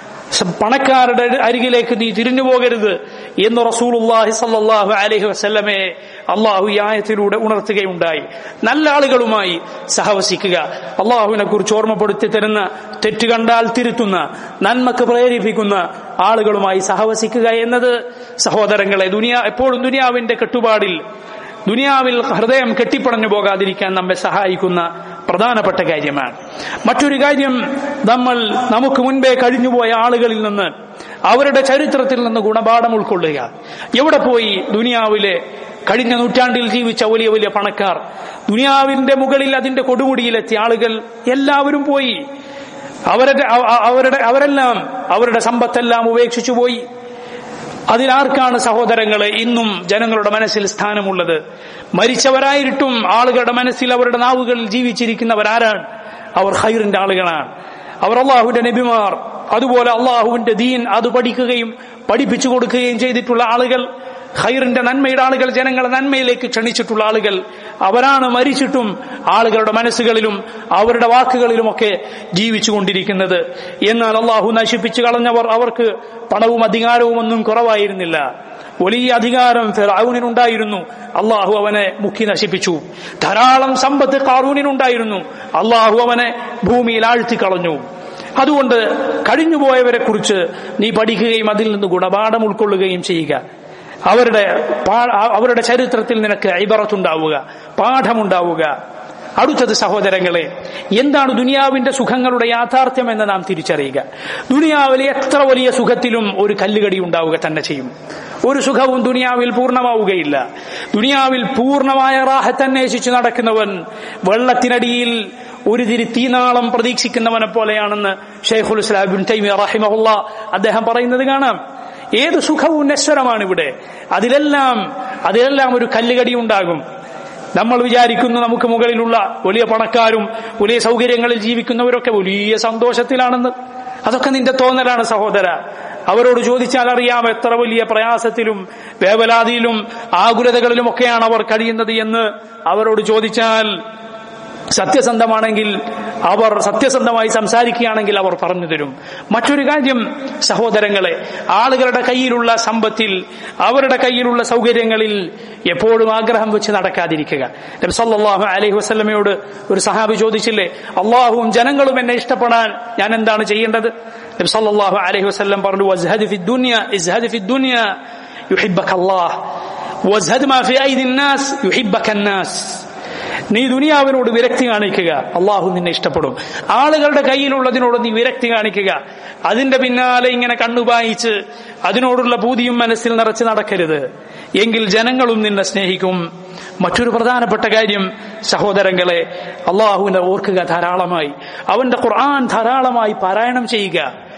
പണക്കാരുടെ അരികിലേക്ക് നീ തിരിഞ്ഞു പോകരുത് എന്ന് റസൂലുള്ളാഹി സല്ലല്ലാഹു അലൈഹി വസല്ലമയെ അള്ളാഹു ഈ ആയത്തിലൂടെ ഉണർത്തുകയുണ്ടായി നല്ല ആളുകളുമായി സഹവസിക്കുക അള്ളാഹുവിനെ കുറിച്ച് ഓർമ്മപ്പെടുത്തി തരുന്ന തെറ്റ് കണ്ടാൽ തിരുത്തുന്ന നന്മക്ക് പ്രേരിപ്പിക്കുന്ന ആളുകളുമായി സഹവസിക്കുക എന്നത് സഹോദരങ്ങളെ ദുനിയ എപ്പോഴും ദുനിയാവിന്റെ കെട്ടുപാടിൽ ദുനിയാവിൽ ഹൃദയം കെട്ടിപ്പടഞ്ഞു പോകാതിരിക്കാൻ നമ്മെ സഹായിക്കുന്ന പ്രധാനപ്പെട്ട കാര്യമാണ് മറ്റൊരു കാര്യം നമ്മൾ നമുക്ക് മുൻപേ കഴിഞ്ഞുപോയ ആളുകളിൽ നിന്ന് അവരുടെ ചരിത്രത്തിൽ നിന്ന് ഗുണപാഠം ഉൾക്കൊള്ളുക എവിടെ പോയി ദുനിയാവിലെ കഴിഞ്ഞ നൂറ്റാണ്ടിൽ ജീവിച്ച വലിയ വലിയ പണക്കാർ ദുനിയാവിന്റെ മുകളിൽ അതിന്റെ കൊടുമുടിയിലെത്തിയ ആളുകൾ എല്ലാവരും പോയി അവരുടെ അവരുടെ അവരെല്ലാം അവരുടെ സമ്പത്തെല്ലാം ഉപേക്ഷിച്ചു പോയി അതിലാർക്കാണ് സഹോദരങ്ങളെ ഇന്നും ജനങ്ങളുടെ മനസ്സിൽ സ്ഥാനമുള്ളത് മരിച്ചവരായിട്ടും ആളുകളുടെ മനസ്സിൽ അവരുടെ നാവുകളിൽ ജീവിച്ചിരിക്കുന്നവരാരാണ് അവർ ഹൈറിന്റെ ആളുകളാണ് അവർ അള്ളാഹുവിന്റെ നബിമാർ അതുപോലെ അള്ളാഹുവിന്റെ ദീൻ അത് പഠിക്കുകയും പഠിപ്പിച്ചു കൊടുക്കുകയും ചെയ്തിട്ടുള്ള ആളുകൾ ഖൈറിന്റെ നന്മയുടെ ആളുകൾ ജനങ്ങളെ നന്മയിലേക്ക് ക്ഷണിച്ചിട്ടുള്ള ആളുകൾ അവരാണ് മരിച്ചിട്ടും ആളുകളുടെ മനസ്സുകളിലും അവരുടെ വാക്കുകളിലുമൊക്കെ ജീവിച്ചുകൊണ്ടിരിക്കുന്നത് എന്നാൽ അള്ളാഹു നശിപ്പിച്ചു കളഞ്ഞവർ അവർക്ക് പണവും അധികാരവും ഒന്നും കുറവായിരുന്നില്ല വലിയ അധികാരം ഫിറൌനിനുണ്ടായിരുന്നു അള്ളാഹു അവനെ മുക്കി നശിപ്പിച്ചു ധാരാളം സമ്പത്ത് കാറൂനിനുണ്ടായിരുന്നു അള്ളാഹു അവനെ ഭൂമിയിൽ ആഴ്ത്തിക്കളഞ്ഞു അതുകൊണ്ട് കഴിഞ്ഞുപോയവരെ കുറിച്ച് നീ പഠിക്കുകയും അതിൽ നിന്ന് ഗുണപാഠം ഉൾക്കൊള്ളുകയും ചെയ്യുക അവരുടെ അവരുടെ ചരിത്രത്തിൽ നിനക്ക് ഐബറത്തുണ്ടാവുക പാഠമുണ്ടാവുക അടുത്തത് സഹോദരങ്ങളെ എന്താണ് ദുനിയാവിന്റെ സുഖങ്ങളുടെ യാഥാർത്ഥ്യം എന്ന് നാം തിരിച്ചറിയുക ദുനിയാവിലെ എത്ര വലിയ സുഖത്തിലും ഒരു കല്ലുകടി ഉണ്ടാവുക തന്നെ ചെയ്യും ഒരു സുഖവും ദുനിയാവിൽ പൂർണ്ണമാവുകയില്ല ദുനിയാവിൽ പൂർണ്ണമായ റാഹത്ത് അന്വേഷിച്ചു നടക്കുന്നവൻ വെള്ളത്തിനടിയിൽ ഒരു തിരി തീനാളം പ്രതീക്ഷിക്കുന്നവനെ പോലെയാണെന്ന് ഷെയ്ഖുൽ ഇസ്ലാം ബിൻ തൈമിയ റഹിമഹുല്ല അദ്ദേഹം പറയുന്നത് കാണാം ഏത് സുഖവും നശ്വരമാണ് ഇവിടെ അതിലെല്ലാം അതിലെല്ലാം ഒരു കല്ലുകടി ഉണ്ടാകും നമ്മൾ വിചാരിക്കുന്നു നമുക്ക് മുകളിലുള്ള വലിയ പണക്കാരും വലിയ സൗകര്യങ്ങളിൽ ജീവിക്കുന്നവരൊക്കെ വലിയ സന്തോഷത്തിലാണെന്ന് അതൊക്കെ നിന്റെ തോന്നലാണ് സഹോദര അവരോട് ചോദിച്ചാൽ അറിയാം എത്ര വലിയ പ്രയാസത്തിലും വേവലാതിയിലും ആകുലതകളിലുമൊക്കെയാണ് അവർ കഴിയുന്നത് എന്ന് അവരോട് ചോദിച്ചാൽ സത്യസന്ധമാണെങ്കിൽ അവർ സത്യസന്ധമായി സംസാരിക്കുകയാണെങ്കിൽ അവർ പറഞ്ഞു തരും മറ്റൊരു കാര്യം സഹോദരങ്ങളെ ആളുകളുടെ കയ്യിലുള്ള സമ്പത്തിൽ അവരുടെ കയ്യിലുള്ള സൗകര്യങ്ങളിൽ എപ്പോഴും ആഗ്രഹം വെച്ച് നടക്കാതിരിക്കുക സല്ലാഹു അലൈഹി വസ്ലമയോട് ഒരു സഹാബി ചോദിച്ചില്ലേ അള്ളാഹുവും ജനങ്ങളും എന്നെ ഇഷ്ടപ്പെടാൻ ഞാൻ എന്താണ് ചെയ്യേണ്ടത് സല്ലാഹു അലൈഹി വസ്ലം പറഞ്ഞു വസ്ഹദ് ഫി ദുനിയ ഇസ്ഹദ് ഫി ദുനിയ യുഹിബ്ബക അല്ലാഹ് വസ്ഹദ് മാ ഫി ഐദി الناس യുഹിബ്ബക الناس നീ ദുനിയാവിനോട് വിരക്തി കാണിക്കുക അള്ളാഹു നിന്നെ ഇഷ്ടപ്പെടും ആളുകളുടെ കയ്യിലുള്ളതിനോട് നീ വിരക്തി കാണിക്കുക അതിന്റെ പിന്നാലെ ഇങ്ങനെ കണ്ണുപായിച്ച് അതിനോടുള്ള പൂതിയും മനസ്സിൽ നിറച്ച് നടക്കരുത് എങ്കിൽ ജനങ്ങളും നിന്നെ സ്നേഹിക്കും മറ്റൊരു പ്രധാനപ്പെട്ട കാര്യം സഹോദരങ്ങളെ അള്ളാഹുവിനെ ഓർക്കുക ധാരാളമായി അവന്റെ ഖുർആൻ ധാരാളമായി പാരായണം ചെയ്യുക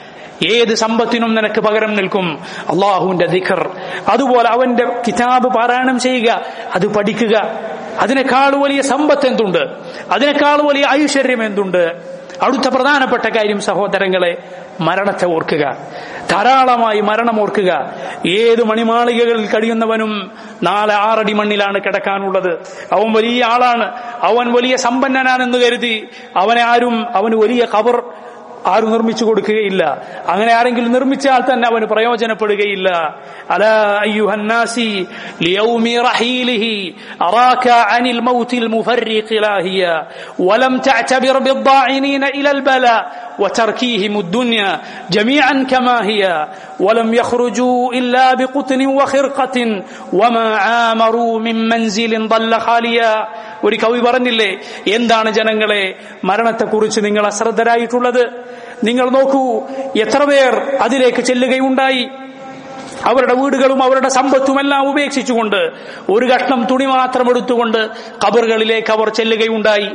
ഏത് സമ്പത്തിനും നിനക്ക് പകരം നിൽക്കും അള്ളാഹുവിന്റെ ദിഖർ അതുപോലെ അവന്റെ കിതാബ് പാരായണം ചെയ്യുക അത് പഠിക്കുക അതിനേക്കാൾ വലിയ സമ്പത്ത് എന്തുണ്ട് അതിനേക്കാൾ വലിയ ഐശ്വര്യം എന്തുണ്ട് അടുത്ത പ്രധാനപ്പെട്ട കാര്യം സഹോദരങ്ങളെ മരണത്തെ ഓർക്കുക ധാരാളമായി മരണം ഓർക്കുക ഏത് മണിമാളികകളിൽ കഴിയുന്നവനും നാല് ആറടി മണ്ണിലാണ് കിടക്കാനുള്ളത് അവൻ വലിയ ആളാണ് അവൻ വലിയ സമ്പന്നനാണെന്ന് കരുതി അവനെ ആരും അവന് വലിയ കബർ ആരും നിർമ്മിച്ചു കൊടുക്കുകയില്ല അങ്ങനെ ആരെങ്കിലും നിർമ്മിച്ചാൽ തന്നെ അവന് പ്രയോജനപ്പെടുകയില്ല അല അയ്യുഹന്നാസി ليوم رحيله أراك عن الموت المفرق لاهيا ولم تعتبر بالضاعنين إلى البلاء وتركيهم الدنيا جميعا كما هي ولم يخرجوا إلا بقطن وخرقة وما عامروا من منزل ضل خاليا ഒരു കവി പറഞ്ഞില്ലേ എന്താണ് ജനങ്ങളെ മരണത്തെക്കുറിച്ച് നിങ്ങൾ അശ്രദ്ധരായിട്ടുള്ളത് നിങ്ങൾ നോക്കൂ എത്ര പേർ അതിലേക്ക് ചെല്ലുകയുണ്ടായി അവരുടെ വീടുകളും അവരുടെ സമ്പത്തുമെല്ലാം ഉപേക്ഷിച്ചുകൊണ്ട് ഒരു കഷ്ണം തുണി മാത്രം എടുത്തുകൊണ്ട് കബറുകളിലേക്ക് അവർ ചെല്ലുകയുണ്ടായി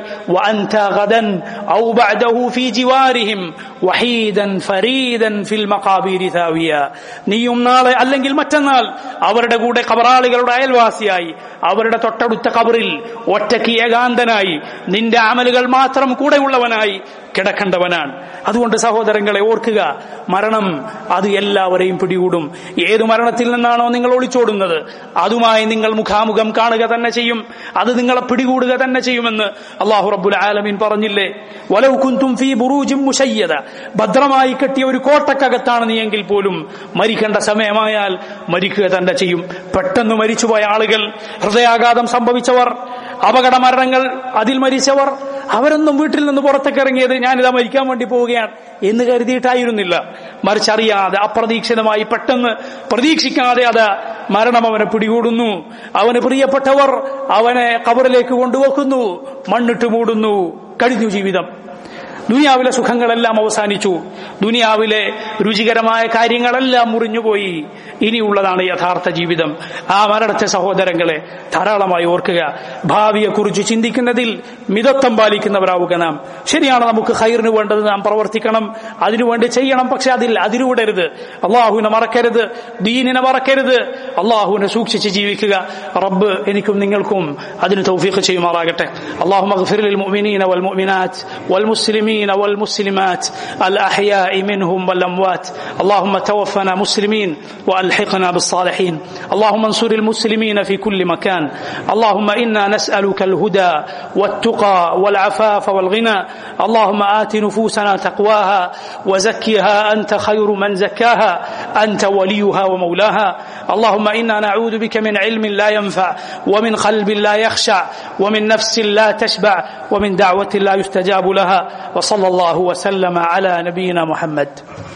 നീയും നാളെ അല്ലെങ്കിൽ മറ്റന്നാൾ അവരുടെ കൂടെ കബറാളികളുടെ അയൽവാസിയായി അവരുടെ തൊട്ടടുത്ത കബറിൽ ഒറ്റയ്ക്ക് ഏകാന്തനായി നിന്റെ അമലുകൾ മാത്രം കൂടെയുള്ളവനായി കിടക്കേണ്ടവനാണ് അതുകൊണ്ട് സഹോദരങ്ങളെ ഓർക്കുക മരണം അത് എല്ലാവരെയും പിടികൂടും ഏതു മരണത്തിൽ നിന്നാണോ നിങ്ങൾ ഒളിച്ചോടുന്നത് അതുമായി നിങ്ങൾ മുഖാമുഖം കാണുക തന്നെ ചെയ്യും അത് നിങ്ങളെ പിടികൂടുക തന്നെ ചെയ്യുമെന്ന് അള്ളാഹു റബ്ബുൽ ആലമീൻ പറഞ്ഞില്ലേ വലൗ കുന്തും ഫീ ബുറൂജിം മുശയ്യദ ഭദ്രമായി കെട്ടിയ ഒരു കോട്ടക്കകത്താണ് നീ എങ്കിൽ പോലും മരിക്കേണ്ട സമയമായാൽ മരിക്കുക തന്നെ ചെയ്യും പെട്ടെന്ന് മരിച്ചുപോയ ആളുകൾ ഹൃദയാഘാതം സംഭവിച്ചവർ അപകട മരണങ്ങൾ അതിൽ മരിച്ചവർ അവരൊന്നും വീട്ടിൽ നിന്ന് പുറത്തേക്ക് ഇറങ്ങിയത് ഞാനിതാ മരിക്കാൻ വേണ്ടി പോവുകയാണ് എന്ന് കരുതിയിട്ടായിരുന്നില്ല മറിച്ചറിയാതെ അപ്രതീക്ഷിതമായി പെട്ടെന്ന് പ്രതീക്ഷിക്കാതെ അത് മരണം അവനെ പിടികൂടുന്നു അവന് പ്രിയപ്പെട്ടവർ അവനെ കബറിലേക്ക് കൊണ്ടുവെക്കുന്നു മണ്ണിട്ട് മൂടുന്നു കഴിഞ്ഞു ജീവിതം ദുനിയാവിലെ സുഖങ്ങളെല്ലാം അവസാനിച്ചു ദുനിയാവിലെ രുചികരമായ കാര്യങ്ങളെല്ലാം മുറിഞ്ഞുപോയി ഇനിയുള്ളതാണ് യഥാർത്ഥ ജീവിതം ആ മരണത്തെ സഹോദരങ്ങളെ ധാരാളമായി ഓർക്കുക ഭാവിയെക്കുറിച്ച് ചിന്തിക്കുന്നതിൽ മിതത്വം പാലിക്കുന്നവരാവുക നാം ശരിയാണ് നമുക്ക് ഹൈറിന് വേണ്ടത് നാം പ്രവർത്തിക്കണം അതിനുവേണ്ടി ചെയ്യണം പക്ഷെ അതിൽ അതിലൂടരുത് അള്ളാഹുവിനെ മറക്കരുത് ദീനിനെ മറക്കരുത് അള്ളാഹുവിനെ സൂക്ഷിച്ച് ജീവിക്കുക റബ്ബ് എനിക്കും നിങ്ങൾക്കും അതിന് തൗഫീഖ് ചെയ്യുമാറാകട്ടെ അള്ളാഹു മഗ്ഫിർ ലിൽ മുഅ്മിനീന വൽ മുഅ്മിനാത്ത് വൽ മുസ്ലിമീൻ والمسلمات الأحياء منهم والأموات اللهم توفنا مسلمين وألحقنا بالصالحين اللهم انصر المسلمين في كل مكان اللهم إنا نسألك الهدى والتقى والعفاف والغنى اللهم آت نفوسنا تقواها وزكها أنت خير من زكاها أنت وليها ومولاها اللهم إنا نعوذ بك من علم لا ينفع ومن قلب لا يخشع ومن نفس لا تشبع ومن دعوة لا يستجاب لها وصلى الله وسلم على نبينا محمد